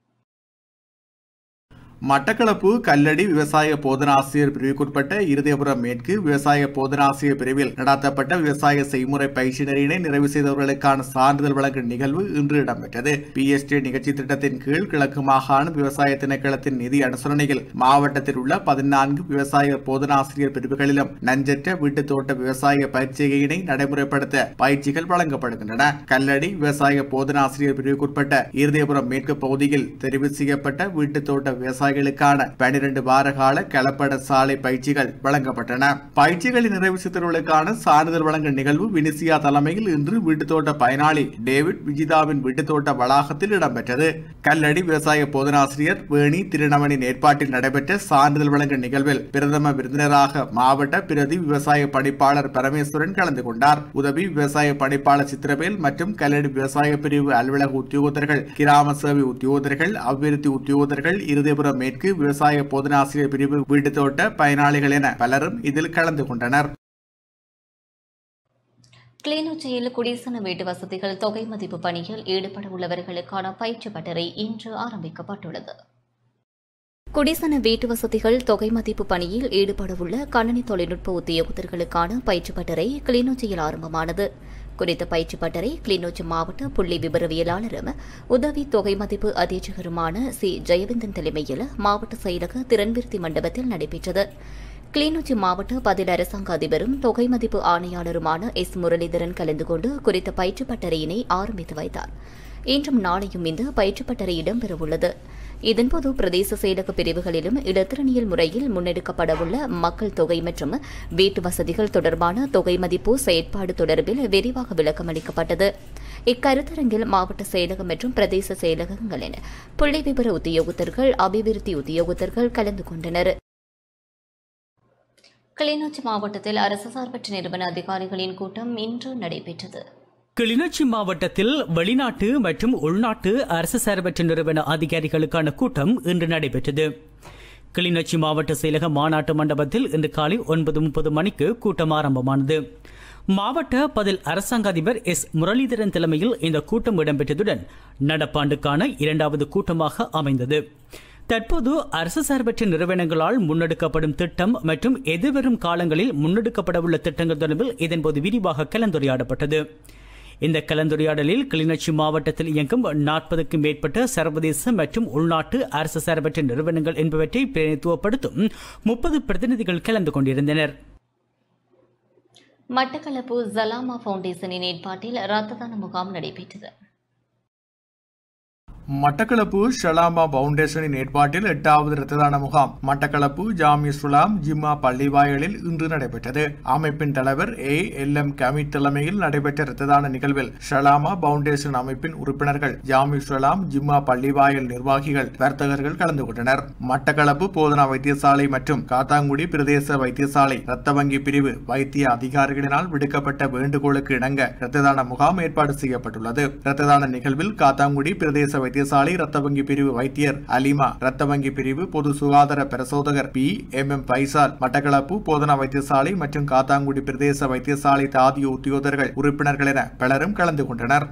மட்டக்களப்பு கல்லடி விவசாய போதனாசிரியர் பிரிவுக்குட்பட்ட இருதயபுரம் மேற்கு விவசாய போதனாசிரியர் பிரிவில் நடத்தப்பட்ட விவசாய செய்முறை பயிற்சி நெறியினை நிறைவு செய்தவர்களுக்கான சான்றிதழ் வழங்கும் நிகழ்வு இன்று இடம்பெற்றது பிஎஸ்டி நிகழ்ச்சி திட்டத்தின் கீழ் கிழக்கு மாகாண விவசாய திணைக்களத்தின் நிதி அனுசரணையில் மாவட்டத்தில் உள்ள பதினான்கு விவசாய போதனாசிரியர் பிரிவுகளிலும் நஞ்சற்ற வீட்டு தோட்ட விவசாய பயிற்சியினை நடைமுறைப்படுத்த பயிற்சிகள் வழங்கப்படுகின்றன கல்லடி விவசாய போதனாசிரியர் பிரிவுக்குட்பட்ட இருதயபுரம் மேற்கு பகுதியில் தெரிவு செய்யப்பட்ட வீட்டு தோட்ட விவசாய விவசாயிகளுக்கான பனிரெண்டு வார கால கலப்பட சாலை பயிற்சிகள் வழங்கப்பட்டன பயிற்சிகளின் நிறைவு செய்தவர்களுக்கான சான்றிதழ் வழங்கும் நிகழ்வு வினிசியா தலைமையில் இன்று வீட்டுத்தோட்ட பயனாளி டேவிட் விஜிதாவின் வீட்டுத்தோட்ட வளாகத்தில் இடம்பெற்றது கல்லடி விவசாய போதனாசிரியர் வேணி திருநவனின் ஏற்பாட்டில் நடைபெற்ற சான்றிதழ் வழங்கும் நிகழ்வில் பிரதம விருந்தினராக மாவட்ட பிரதி விவசாய பணிப்பாளர் பரமேஸ்வரன் கலந்து கொண்டார் உதவி விவசாய பணிப்பாளர் சித்திரவேல் மற்றும் கல்லடி விவசாய பிரிவு அலுவலக உத்தியோகத்தர்கள் கிராம சேவை உத்தியோகத்தர்கள் அபிவிருத்தி உத்தியோகத்தர்கள் இருதயபுரம் மேற்கு விவசாய போதனாசிரியர் பிரிவு வீட்டு தோட்ட பயனாளிகள் என பலரும் இதில் கலந்து கொண்டனர் கிளிநொச்சியில் குடிசன வீட்டு வசதிகள் தொகை மதிப்பு பணியில் ஈடுபட உள்ளவர்களுக்கான பயிற்சி பட்டறை இன்று ஆரம்பிக்கப்பட்டுள்ளது குடிசன வீட்டு வசதிகள் தொகை மதிப்பு பணியில் ஈடுபடவுள்ள கணனி தொழில்நுட்ப உத்தியோகத்தர்களுக்கான பயிற்சி பட்டறை கிளிநொச்சியில் ஆரம்பமானது குறித்த பயிற்சி பட்டறை கிளிநொச்சி மாவட்ட புள்ளி விபரவியலாளரும் உதவி தொகை மதிப்பு அधीட்சகருமான சி ஜெயவிந்தன் தலைமையில் மாவட்ட செயலக திறன்விருத்தி மண்டபத்தில் நடைபெற்றது கிளிநொச்சி மாவட்ட பதில் அரசாங்க அதிபரும் தொகை மதிப்பு ஆணையாளருமான எஸ் முரளிதரன் கலந்து கொண்டு குறித்த பயிற்சி பட்டறையினை ஆரம்பித்து வைத்தார் இன்றும் நாளையும் இந்த பயிற்சி பட்டறை இடம்பெறவுள்ளது இதன்போது பிரதேச செயலக பிரிவுகளிலும் இலத்திரனியல் முறையில் முன்னெடுக்கப்படவுள்ள மக்கள் தொகை மற்றும் வீட்டு வசதிகள் தொடர்பான தொகை மதிப்பு செயற்பாடு தொடர்பில் விரிவாக விளக்கம் அளிக்கப்பட்டது இக்கருத்தரங்கில் மாவட்ட செயலகம் மற்றும் பிரதேச செயலகங்களின் புள்ளி விபர உத்தியோகத்தர்கள் அபிவிருத்தி உத்தியோகத்தர்கள் கலந்து கொண்டனர் கிளிநொச்சி மாவட்டத்தில் அரசு சார்பற்ற நிறுவன அதிகாரிகளின் கூட்டம் இன்று நடைபெற்றது கிளிநொச்சி மாவட்டத்தில் வெளிநாட்டு மற்றும் உள்நாட்டு அரசு சார்பற்ற நிறுவன அதிகாரிகளுக்கான கூட்டம் இன்று நடைபெற்றது கிளிநொச்சி மாவட்ட செயலக மாநாட்டு மண்டபத்தில் இன்று காலை ஒன்பது முப்பது மணிக்கு கூட்டம் ஆரம்பமானது மாவட்ட பதில் அரசாங்க அதிபர் எஸ் முரளிதரன் தலைமையில் இந்த கூட்டம் இடம்பெற்றதுடன் நடப்பாண்டுக்கான இரண்டாவது கூட்டமாக அமைந்தது தற்போது அரசு சார்பற்ற நிறுவனங்களால் முன்னெடுக்கப்படும் திட்டம் மற்றும் எதிர்வரும் காலங்களில் முன்னெடுக்கப்படவுள்ள திட்டங்கள் தொடர்பில் இதன்போது விரிவாக கலந்துரையாடப்பட்டது இந்த கலந்துரையாடலில் கிளிநொச்சி மாவட்டத்தில் இயங்கும் நாற்பதுக்கும் மேற்பட்ட சர்வதேச மற்றும் உள்நாட்டு அரசு சார்பற்ற நிறுவனங்கள் என்பவற்றை பிரதிநிதித்துவப்படுத்தும் முப்பது பிரதிநிதிகள் கலந்து கொண்டிருந்தனர் மட்டக்களப்பு ஜலாமா ஃபவுண்டேஷனின் ஏற்பாட்டில் இரத்த தான முகாம் நடைபெற்றது மட்டக்களப்பு ஷலாமா பவுண்டேஷனின் ஏற்பாட்டில் எட்டாவது இரத்த தான முகாம் மட்டக்களப்பு ஜாமி சுலாம் ஜிம்மா பள்ளிவாயலில் இன்று நடைபெற்றது அமைப்பின் தலைவர் ஏ எல் எம் கமிட் தலைமையில் நடைபெற்ற இரத்த தான நிகழ்வில் ஷலாமா பவுண்டேஷன் அமைப்பின் உறுப்பினர்கள் ஜாமி சுலாம் ஜிம்மா பள்ளிவாயல் நிர்வாகிகள் வர்த்தகர்கள் கலந்து கொண்டனர் மட்டக்களப்பு போதனா வைத்தியசாலை மற்றும் காத்தாங்குடி பிரதேச வைத்தியசாலை இரத்த வங்கி பிரிவு வைத்திய அதிகாரிகளினால் விடுக்கப்பட்ட வேண்டுகோளுக்கு இணங்க இரத்த தான முகாம் ஏற்பாடு செய்யப்பட்டுள்ளது இரத்த தான நிகழ்வில் காத்தாங்குடி பிரதேச வைத்திய வைத்தியசாலை ரத்த வங்கி பிரிவு வைத்தியர் அலிமா ரத்த வங்கி பிரிவு பொது சுகாதார பிரசோதகர் P M M Faisal Batticaloa போதனா வைத்தியசாலை மற்றும் காத்தாங்குடி பிரதேச வைத்தியசாலை தாதிய உத்தியோகர்கள் உறுப்பினர்கள் என பலரும் கலந்து கொண்டனர்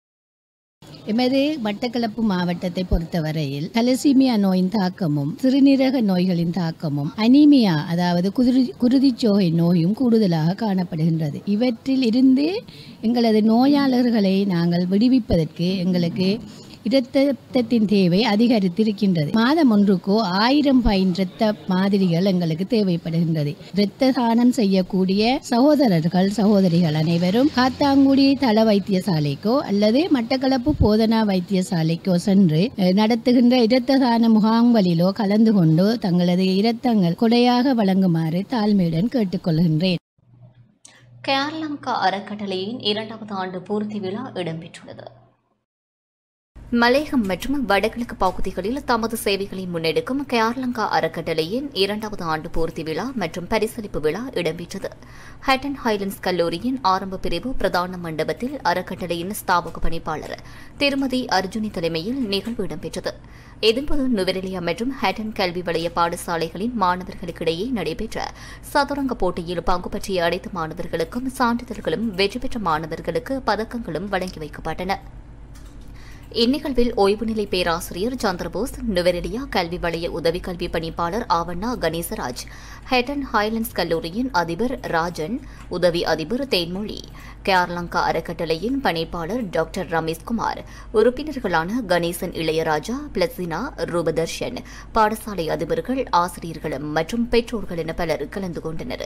எமது மட்டக்களப்பு மாவட்டத்தை பொறுத்தவரையில் தலசீமியா நோயின் தாக்கமும் சிறுநீரக நோய்களின் தாக்கமும் அனீமியா அதாவது குருதி குருதிச்சோகை நோயும் கூடுதலாக காணப்படுகின்றது இவற்றில் இருந்து எங்களது நோயாளர்களை நாங்கள் விடுவிப்பதற்கு எங்களுக்கு இரத்தத்தின் தேவை அதிகரித்திருக்கின்றது மாதம் ஒன்றுக்கோ ஆயிரம் பைன் இரத்த மாதிரிகள் எங்களுக்கு தேவைப்படுகின்றது இரத்த தானம் செய்யக்கூடிய சகோதரர்கள் சகோதரிகள் அனைவரும் காத்தாங்குடி தள வைத்தியசாலைக்கோ அல்லது மட்டக்களப்பு போதனா வைத்தியசாலைக்கோ சென்று நடத்துகின்ற இரத்த தான முகாம்களிலோ கலந்து கொண்டு தங்களது இரத்தங்கள் கொடையாக வழங்குமாறு தாழ்மையுடன் கேட்டுக்கொள்கின்றேன் கேரளங்கா அறக்கட்டளையின் இரண்டாவது ஆண்டு பூர்த்தி விழா இடம்பெற்றுள்ளது மலையகம் மற்றும் வடகிழக்கு பகுதிகளில் தமது சேவைகளை முன்னெடுக்கும் கேரளங்கா அறக்கட்டளையின் இரண்டாவது ஆண்டு பூர்த்தி விழா மற்றும் பரிசளிப்பு விழா இடம்பெற்றது ஹட்டன் ஹைலண்ட்ஸ் கல்லூரியின் ஆரம்ப பிரிவு பிரதான மண்டபத்தில் அறக்கட்டளையின் ஸ்தாபக பணிப்பாளர் திருமதி அர்ஜுனி தலைமையில் நிகழ்வு இடம்பெற்றது இதன்போது நுவரெலியா மற்றும் ஹட்டன் கல்வி வலய பாடசாலைகளின் மாணவர்களுக்கிடையே நடைபெற்ற சதுரங்க போட்டியில் பங்கு பற்றிய அனைத்து மாணவர்களுக்கும் சான்றிதழ்களும் வெற்றி பெற்ற மாணவர்களுக்கு பதக்கங்களும் வழங்கி வைக்கப்பட்டன இந்நிகழ்வில் ஓய்வு நிலை பேராசிரியர் சந்திரபோஸ் நுவரெலியா கல்வி வலய உதவி கல்வி பணிப்பாளர் ஆவண்ணா கணேசராஜ் ஹெட்டன் ஹைலண்ட்ஸ் கல்லூரியின் அதிபர் ராஜன் உதவி அதிபர் தேன்மொழி கேரளங்கா அறக்கட்டளையின் பணிப்பாளர் டாக்டர் ரமேஷ்குமார் உறுப்பினர்களான கணேசன் இளையராஜா பிளசினா ரூபதர்ஷன் பாடசாலை அதிபர்கள் ஆசிரியர்கள் மற்றும் பெற்றோர்கள் என பலர் கலந்து கொண்டனர்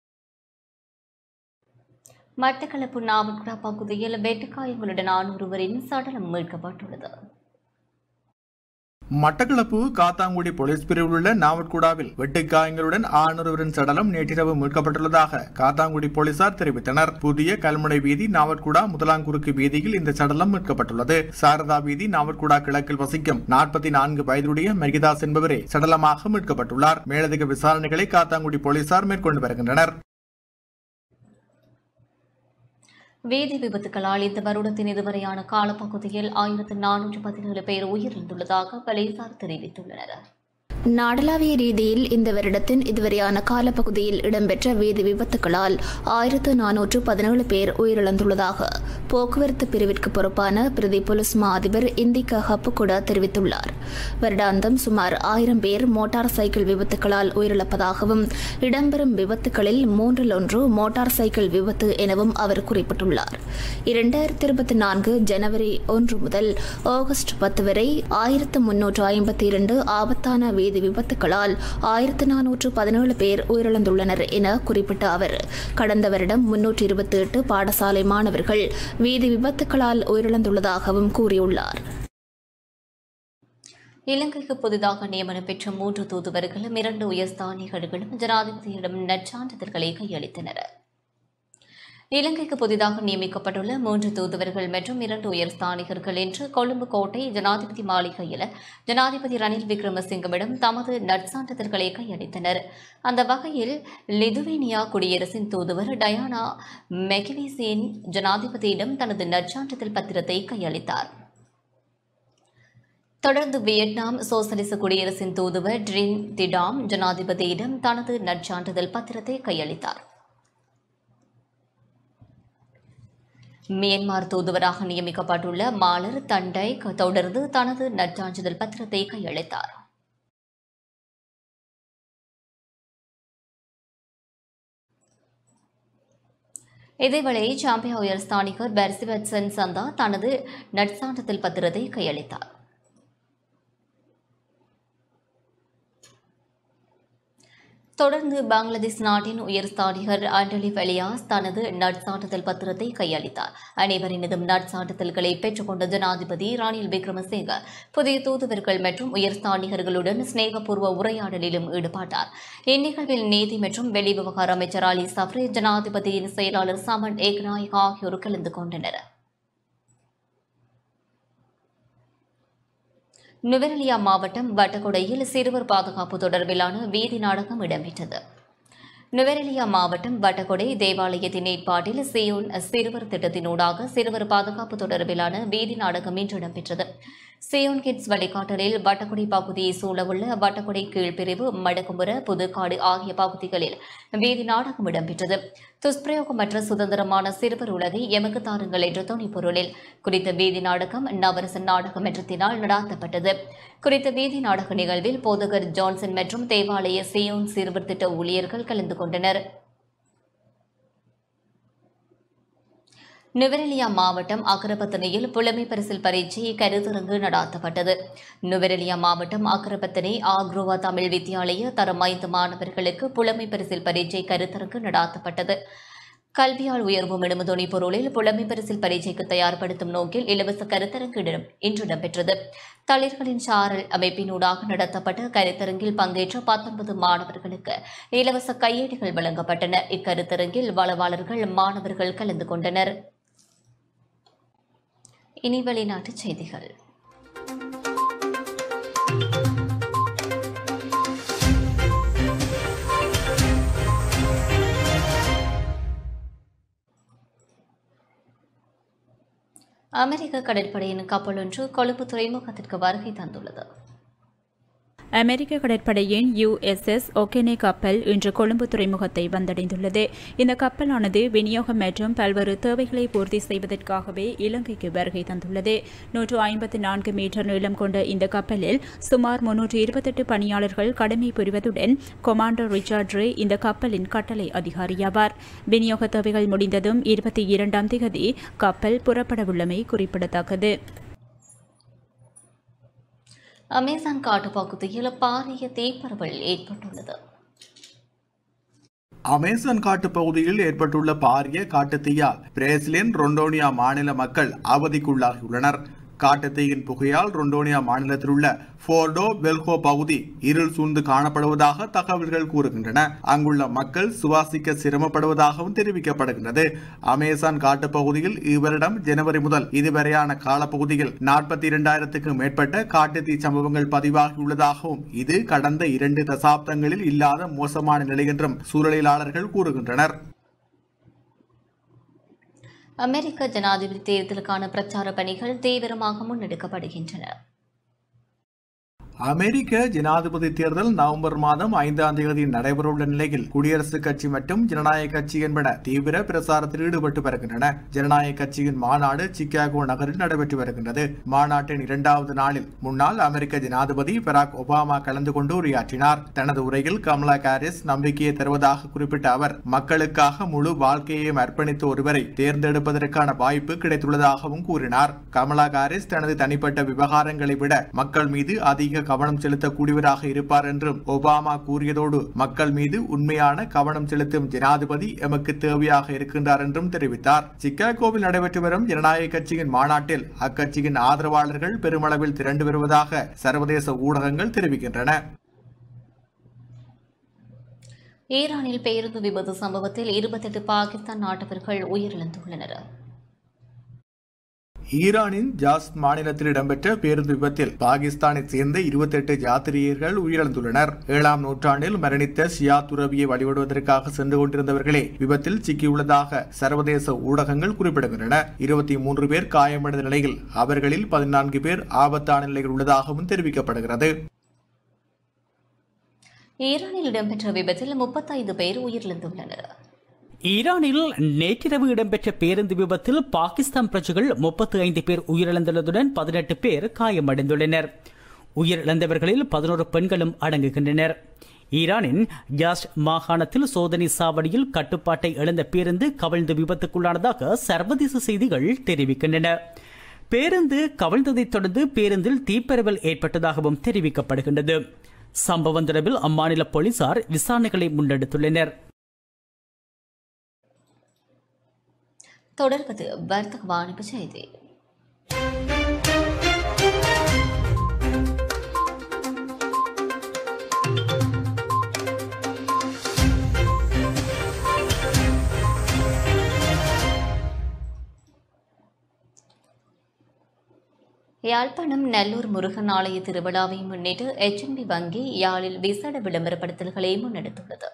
மட்டக்களப்பு நாவல்குடா பகுதியில் வெட்டுக்காயங்களுடன் ஆணொருவரின் சடலம் மீட்கப்பட்டுள்ளது மட்டக்களப்பு காத்தாங்குடி போலீஸ் பிரிவில் உள்ள நாவட்குடாவில் வெட்டுக்காயங்களுடன் ஆணொருவரின் சடலம் நேற்றிரவு மீட்கப்பட்டுள்ளதாக காத்தாங்குடி போலீசார் தெரிவித்தனர் புதிய கல்முனை வீதி நாவட்குடா முதலாங்குறுக்கு வீதியில் இந்த சடலம் மீட்கப்பட்டுள்ளது சாரதா வீதி நாவட்குடா கிழக்கில் வசிக்கும் நாற்பத்தி நான்கு வயதுடைய மெரிதாஸ் என்பவரே சடலமாக மீட்கப்பட்டுள்ளார் மேலதிக விசாரணைகளை காத்தாங்குடி போலீசார் மேற்கொண்டு வருகின்றனர் வேதி விபத்துகளால் இந்த வருடத்தின் இதுவரையான காலப்பகுதியில் ஆயிரத்து நானூற்று பதினேழு பேர் உயிரிழந்துள்ளதாக போலீசார் தெரிவித்துள்ளனர் நாடளாவிய ரீதியில் இந்த வருடத்தின் இதுவரையான காலப்பகுதியில் இடம்பெற்ற வேதி விபத்துகளால் ஆயிரத்து நானூற்று பதினேழு பேர் உயிரிழந்துள்ளதாக போக்குவரத்து பிரிவிற்கு பொறுப்பான பிரதி போலீஸ் மா அதிபர் இந்திகா ஹப்புகுடா தெரிவித்துள்ளார் வருடாந்தம் சுமார் ஆயிரம் பேர் மோட்டார் சைக்கிள் விபத்துகளால் உயிரிழப்பதாகவும் இடம்பெறும் விபத்துகளில் மூன்றில் ஒன்று மோட்டார் சைக்கிள் விபத்து எனவும் அவர் குறிப்பிட்டுள்ளார் இரண்டாயிரத்தி இருபத்தி நான்கு ஜனவரி ஒன்று முதல் ஆகஸ்ட் பத்து வரை ஆயிரத்து முன்னூற்று ஐம்பத்தி இரண்டு ஆபத்தான வேதி விபத்துகளால் ஆயிரத்து நானூற்று பதினேழு பேர் உயிரிழந்துள்ளனர் என குறிப்பிட்ட அவர் கடந்த வருடம் முன்னூற்று இருபத்தி எட்டு பாடசாலை மாணவர்கள் வீதி விபத்துகளால் உயிரிழந்துள்ளதாகவும் கூறியுள்ளார் இலங்கைக்கு புதிதாக நியமனம் பெற்ற மூன்று தூதுவர்களும் இரண்டு உயர்ஸ்தானிகர்களும் ஜனாதிபதியிடம் நற்சான்றிதழ்களை கையளித்தனர் இலங்கைக்கு புதிதாக நியமிக்கப்பட்டுள்ள மூன்று தூதுவர்கள் மற்றும் இரண்டு உயர்ஸ்தானிகர்கள் என்று கொழும்பு கோட்டை ஜனாதிபதி மாளிகையில் ஜனாதிபதி ரணில் விக்ரமசிங்கவிடம் தமது நற்சான்றிதழ்களை கையளித்தனர் அந்த வகையில் லிதுவேனியா குடியரசின் தூதுவர் டயானா மெகிவிசேன் ஜனாதிபதியிடம் தனது நற்சான்றிதழ் பத்திரத்தை கையளித்தார் தொடர்ந்து வியட்நாம் சோசலிச குடியரசின் தூதுவர் ட்ரின் திடாம் ஜனாதிபதியிடம் தனது நற்சான்றிதழ் பத்திரத்தை கையளித்தார் மியான்மர் தூதுவராக நியமிக்கப்பட்டுள்ள மாலர் தண்டை தொடர்ந்து தனது நற்சான்றிதழ் பத்திரத்தை கையளித்தார் இதேவேளை சாம்பியா உயர் ஸ்தானிகர் பெர்சிவட்சன் சந்தா தனது நட்சாண்டத்தில் பத்திரத்தை கையளித்தார் தொடர்ந்து பங்களாதேஷ் நாட்டின் உயர் ஸ்தானிகர் ஆண்டலி வெலியாஸ் தனது நட்சாட்டுதல் பத்திரத்தை கையளித்தார் அனைவரினதும் நட்சாட்டுதல்களை பெற்றுக்கொண்ட ஜனாதிபதி ரணில் விக்ரமசிங்க புதிய தூதுவர்கள் மற்றும் உயர் ஸ்தானிகர்களுடன் சிநேகபூர்வ உரையாடலிலும் ஈடுபட்டார் இந்நிகழ்வில் நீதி மற்றும் வெளிவிவகார அமைச்சர் அலி சஃப்ரே ஜனாதிபதியின் செயலாளர் சமன் ஏக்நாயக் ஆகியோர் கலந்து கொண்டனர் நுவரெலியா மாவட்டம் வட்டக்கொடையில் சிறுவர் பாதுகாப்பு தொடர்பிலான வீதி நாடகம் இடம்பெற்றது நுவரெலியா மாவட்டம் வட்டக்கொடை தேவாலயத்தின் ஏற்பாட்டில் சியோன் சிறுவர் திட்டத்தினூடாக சிறுவர் பாதுகாப்பு தொடர்பிலான வீதி நாடகம் இன்று இடம்பெற்றது சியோன் கிட்ஸ் வழிகாட்டலில் வட்டக்குடி பகுதியை சூழவுள்ள வட்டக்குடி கீழ்பிரிவு மடக்குமுற புதுக்காடு ஆகிய பகுதிகளில் வீதி நாடகம் இடம்பெற்றது துஷ்பிரயோகமற்ற சுதந்திரமான சிறுவர் உலகை எமக்கு தாருங்கள் என்ற துணிப்பொருளில் குறித்த வீதி நாடகம் நவரச நாடகம் என்றத்தினால் நடாத்தப்பட்டது குறித்த வீதி நாடக நிகழ்வில் போதகர் ஜான்சன் மற்றும் தேவாலய சியோன் சிறுவர் திட்ட ஊழியர்கள் கலந்து கொண்டனர் நுவரெலியா மாவட்டம் அக்கரப்பத்தனையில் புலமை பரிசில் பரீட்சை கருத்தரங்கு நடாத்தப்பட்டது நுவரெலியா மாவட்டம் அக்கரப்பத்தனை ஆக்ரோவா தமிழ் வித்தியாலய தரம் ஐந்து மாணவர்களுக்கு புலமை பரிசில் பரீட்சை கருத்தரங்கு நடாத்தப்பட்டது கல்வியால் உயர்வும் இடுமுதொனி பொருளில் புலமை பரிசில் பரீட்சைக்கு தயார்படுத்தும் நோக்கில் இலவச கருத்தரங்கு இடம் இன்று இடம்பெற்றது தளிர்களின் சாரல் அமைப்பினூடாக நடத்தப்பட்ட கருத்தரங்கில் பங்கேற்ற பத்தொன்பது மாணவர்களுக்கு இலவச கையேடுகள் வழங்கப்பட்டன இக்கருத்தரங்கில் வளவாளர்கள் மாணவர்கள் கலந்து கொண்டனர் இனி வெளிநாட்டுச் செய்திகள் அமெரிக்க கடற்படையின் கப்பல் ஒன்று கொழும்பு துறைமுகத்திற்கு வருகை தந்துள்ளது அமெரிக்க கடற்படையின் யுஎஸ்எஸ் ஒகேனே கப்பல் இன்று கொழும்பு துறைமுகத்தை வந்தடைந்துள்ளது இந்த கப்பலானது விநியோகம் மற்றும் பல்வேறு தேவைகளை பூர்த்தி செய்வதற்காகவே இலங்கைக்கு வருகை தந்துள்ளது நூற்று ஐம்பத்தி நான்கு மீட்டர் நீளம் கொண்ட இந்த கப்பலில் சுமார் முன்னூற்று இருபத்தெட்டு பணியாளர்கள் கடமை புரிவதுடன் கொமாண்டர் ரிச்சார்ட் ரே இந்த கப்பலின் கட்டளை அதிகாரியாவார் விநியோக தேவைகள் முடிந்ததும் இருபத்தி இரண்டாம் தேதி கப்பல் புறப்படவுள்ளமை குறிப்பிடத்தக்கது அமேசான் காட்டுப்பகுதியில் பாரிய தீப்பரவல் ஏற்பட்டுள்ளது அமேசான் காட்டு பகுதியில் ஏற்பட்டுள்ள பாரிய காட்டுத்தீயால் பிரேசிலின் ரொண்டோனியா மாநில மக்கள் அவதிக்குள்ளாகியுள்ளனர் காட்டுத்தீயின் புகையால் ரொண்டோனியா மாநிலத்தில் உள்ள போர்டோ வெல்கோ பகுதி இருள் சூழ்ந்து காணப்படுவதாக தகவல்கள் கூறுகின்றன அங்குள்ள மக்கள் சுவாசிக்க சிரமப்படுவதாகவும் தெரிவிக்கப்படுகின்றது அமேசான் காட்டு பகுதியில் இவரிடம் ஜனவரி முதல் இதுவரையான காலப்பகுதியில் நாற்பத்தி இரண்டாயிரத்துக்கும் மேற்பட்ட காட்டுத்தீ சம்பவங்கள் பதிவாகியுள்ளதாகவும் இது கடந்த இரண்டு தசாப்தங்களில் இல்லாத மோசமான நிலை என்றும் சூழலியலாளர்கள் கூறுகின்றனர் அமெரிக்க ஜனாதிபதி தேர்தலுக்கான பிரச்சார பணிகள் தீவிரமாக முன்னெடுக்கப்படுகின்றன அமெரிக்க ஜனாதிபதி தேர்தல் நவம்பர் மாதம் ஐந்தாம் தேதி நடைபெறவுள்ள நிலையில் குடியரசுக் கட்சி மற்றும் ஜனநாயக கட்சி என்பன தீவிர பிரசாரத்தில் ஈடுபட்டு வருகின்றன ஜனநாயக கட்சியின் மாநாடு சிக்காகோ நகரில் நடைபெற்று வருகின்றது மாநாட்டின் இரண்டாவது நாளில் முன்னாள் அமெரிக்க ஜனாதிபதி பராக் ஒபாமா கலந்து கொண்டு உரையாற்றினார் தனது உரையில் கமலா ஹாரிஸ் நம்பிக்கையை தருவதாக குறிப்பிட்ட அவர் மக்களுக்காக முழு வாழ்க்கையையும் அர்ப்பணித்த ஒருவரை தேர்ந்தெடுப்பதற்கான வாய்ப்பு கிடைத்துள்ளதாகவும் கூறினார் கமலா ஹாரிஸ் தனது தனிப்பட்ட விவகாரங்களை விட மக்கள் மீது அதிக கவனம் செலுத்தக்கூடியவராக இருப்பார் என்றும் ஒபாமா கூறியதோடு மக்கள் மீது உண்மையான கவனம் செலுத்தும் ஜனாதிபதி எமக்கு தேவையாக இருக்கின்றார் என்றும் தெரிவித்தார் சிக்காகோவில் நடைபெற்று வரும் ஜனநாயக கட்சியின் மாநாட்டில் அக்கட்சியின் ஆதரவாளர்கள் பெருமளவில் திரண்டு வருவதாக சர்வதேச ஊடகங்கள் தெரிவிக்கின்றன ஈரானில் பேருந்து விபத்து சம்பவத்தில் இருபத்தெட்டு பாகிஸ்தான் நாட்டவர்கள் உயிரிழந்துள்ளனர் ஈரானின் ஜாஸ் மாநிலத்தில் இடம்பெற்ற பேருந்து விபத்தில் பாகிஸ்தானைச் சேர்ந்த இருபத்தெட்டு யாத்திரிகர்கள் உயிரிழந்துள்ளனர் ஏழாம் நூற்றாண்டில் மரணித்த ஷியா துறவியை வழிபடுவதற்காக சென்று கொண்டிருந்தவர்களே விபத்தில் சிக்கியுள்ளதாக சர்வதேச ஊடகங்கள் குறிப்பிடுகின்றன இருபத்தி மூன்று பேர் காயமடைந்த நிலையில் அவர்களில் பதினான்கு பேர் ஆபத்தான நிலையில் உள்ளதாகவும் தெரிவிக்கப்படுகிறது ஈரானில் இடம்பெற்ற விபத்தில் முப்பத்தைந்து பேர் உயிரிழந்துள்ளனர் ஈரானில் நேற்றிரவு இடம்பெற்ற பேருந்து விபத்தில் பாகிஸ்தான் பிரஜைகள் முப்பத்தி ஐந்து பேர் உயிரிழந்துள்ளதுடன் பதினெட்டு பேர் காயமடைந்துள்ளனர் உயிரிழந்தவர்களில் பதினோரு பெண்களும் அடங்குகின்றனர் ஈரானின் யாஸ்ட் மாகாணத்தில் சோதனை சாவடியில் கட்டுப்பாட்டை இழந்த பேருந்து கவிழ்ந்து விபத்துக்குள்ளானதாக சர்வதேச செய்திகள் தெரிவிக்கின்றன பேருந்து கவிழ்ந்ததைத் தொடர்ந்து பேருந்தில் தீப்பரவல் ஏற்பட்டதாகவும் தெரிவிக்கப்படுகின்றது சம்பவம் தொடர்பில் அம்மாநில போலீசார் விசாரணைகளை முன்னெடுத்துள்ளனர் தொடர்வது வர்த்தக வாணிப செய்தி யாழ்ப்பாணம் நல்லூர் முருகன் ஆலய திருவிழாவை முன்னிட்டு எச்என்பி வங்கி யாழில் விசேட விளம்பரப்படுத்தல்களை முன்னெடுத்துள்ளது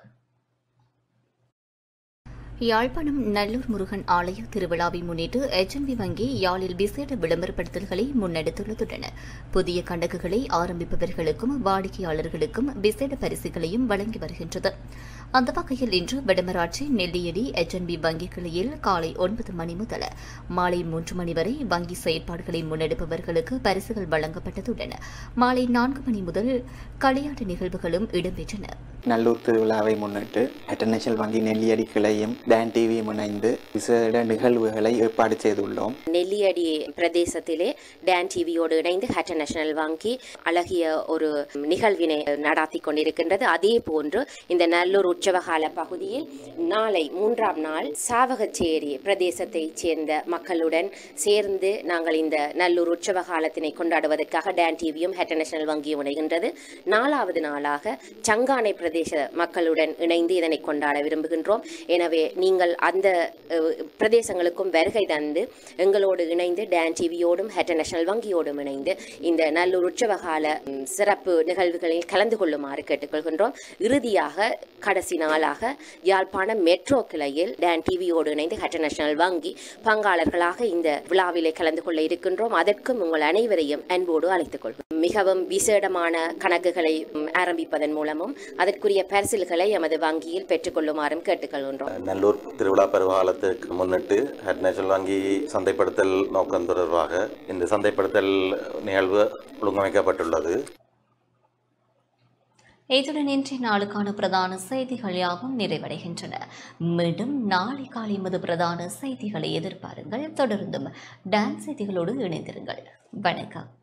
யாழ்ப்பாணம் நல்லூர் முருகன் ஆலய திருவிழாவை முன்னிட்டு எச்என்பி வங்கி யாழில் விசேட விளம்பரப்படுத்தல்களை முன்னெடுத்துள்ளதுடன் புதிய கணக்குகளை ஆரம்பிப்பவர்களுக்கும் வாடிக்கையாளர்களுக்கும் விசேட பரிசுகளையும் வழங்கி வருகின்றது அந்த வகையில் இன்று வடமராட்சி நெல்லியடி எச்என்பி வங்கி கிளையில் காலை ஒன்பது மணி முதல் மாலை மூன்று மணி வரை வங்கி செயற்பாடுகளை முன்னெடுப்பவர்களுக்கு பரிசுகள் வழங்கப்பட்டதுடன் மாலை நான்கு மணி முதல் களியாட்டு நிகழ்வுகளும் இடம்பெற்றன நல்லூர் திருவிழாவை முன்னிட்டு இன்டர்நேஷனல் வங்கி நெல்லியடி கிளையும் டான் டிவியும் இணைந்து விசேட நிகழ்வுகளை ஏற்பாடு செய்துள்ளோம் நெல்லியடி பிரதேசத்திலே டான் டிவியோடு இணைந்து ஹட்ட நேஷனல் வங்கி அழகிய ஒரு நிகழ்வினை நடாத்தி கொண்டிருக்கின்றது அதே போன்று இந்த நல்லூர் உற்சவகால பகுதியில் நாளை மூன்றாம் நாள் சாவகச்சேரி பிரதேசத்தைச் சேர்ந்த மக்களுடன் சேர்ந்து நாங்கள் இந்த நல்லூர் உற்சவ காலத்தினை கொண்டாடுவதற்காக டான் டிவியும் ஹட்ட நேஷனல் வங்கியும் இணைகின்றது நாலாவது நாளாக சங்கானை பிரதேச மக்களுடன் இணைந்து இதனை கொண்டாட விரும்புகின்றோம் எனவே நீங்கள் அந்த அஹ், பிரதேசங்களுக்கும் வருகை தந்து எங்களோடு இணைந்து டான் டிவியோடும் ஹெட்ட நேஷனல் வங்கியோடும் இணைந்து இந்த நல்லூர் உற்சவகால ம், சிறப்பு நிகழ்வுகளில் கலந்து கொள்ளுமாறு கேட்டுக்கொள்கின்றோம் இறுதியாக கடைசி நாளாக யாழ்ப்பாணம் மெட்ரோ கிளையில் டான் டிவியோடு இணைந்து ஹெட்ட நேஷனல் வங்கி பங்காளர்களாக இந்த விழாவிலே கலந்து கொள்ள இருக்கின்றோம் அதற்கும் உங்கள் அனைவரையும் அன்போடு அழைத்துக் கொள்கிறோம் மிகவும் விசேடமான கணக்குகளை ம், ஆரம்பிப்பதன் மூலமும் அதற்குரிய பரிசில்களை எமது வங்கியில் பெற்றுக்கொள்ளுமாறும் கேட்டுக்கொள்கின்றோம் நல்லூர் திருவிழா பருவகாலத்துக்கு முன்னிட்டு ஹெட் நேஷனல் வங்கி சந்தைப்படுத்தல் நோக்கம் தொடர்பாக இந்த சந்தைப்படுத்தல் நிகழ்வு ஒழுங்கமைக்கப்பட்டுள்ளது இத்துடன் இன்றைய நாளுக்கான பிரதான செய்திகள் யாவும் நிறைவடைகின்றன மீண்டும் நாளை காலை மது பிரதான செய்திகளை எதிர்பாருங்கள் தொடர்ந்தும் டான்ஸ் செய்திகளோடு இணைந்திருங்கள் வணக்கம்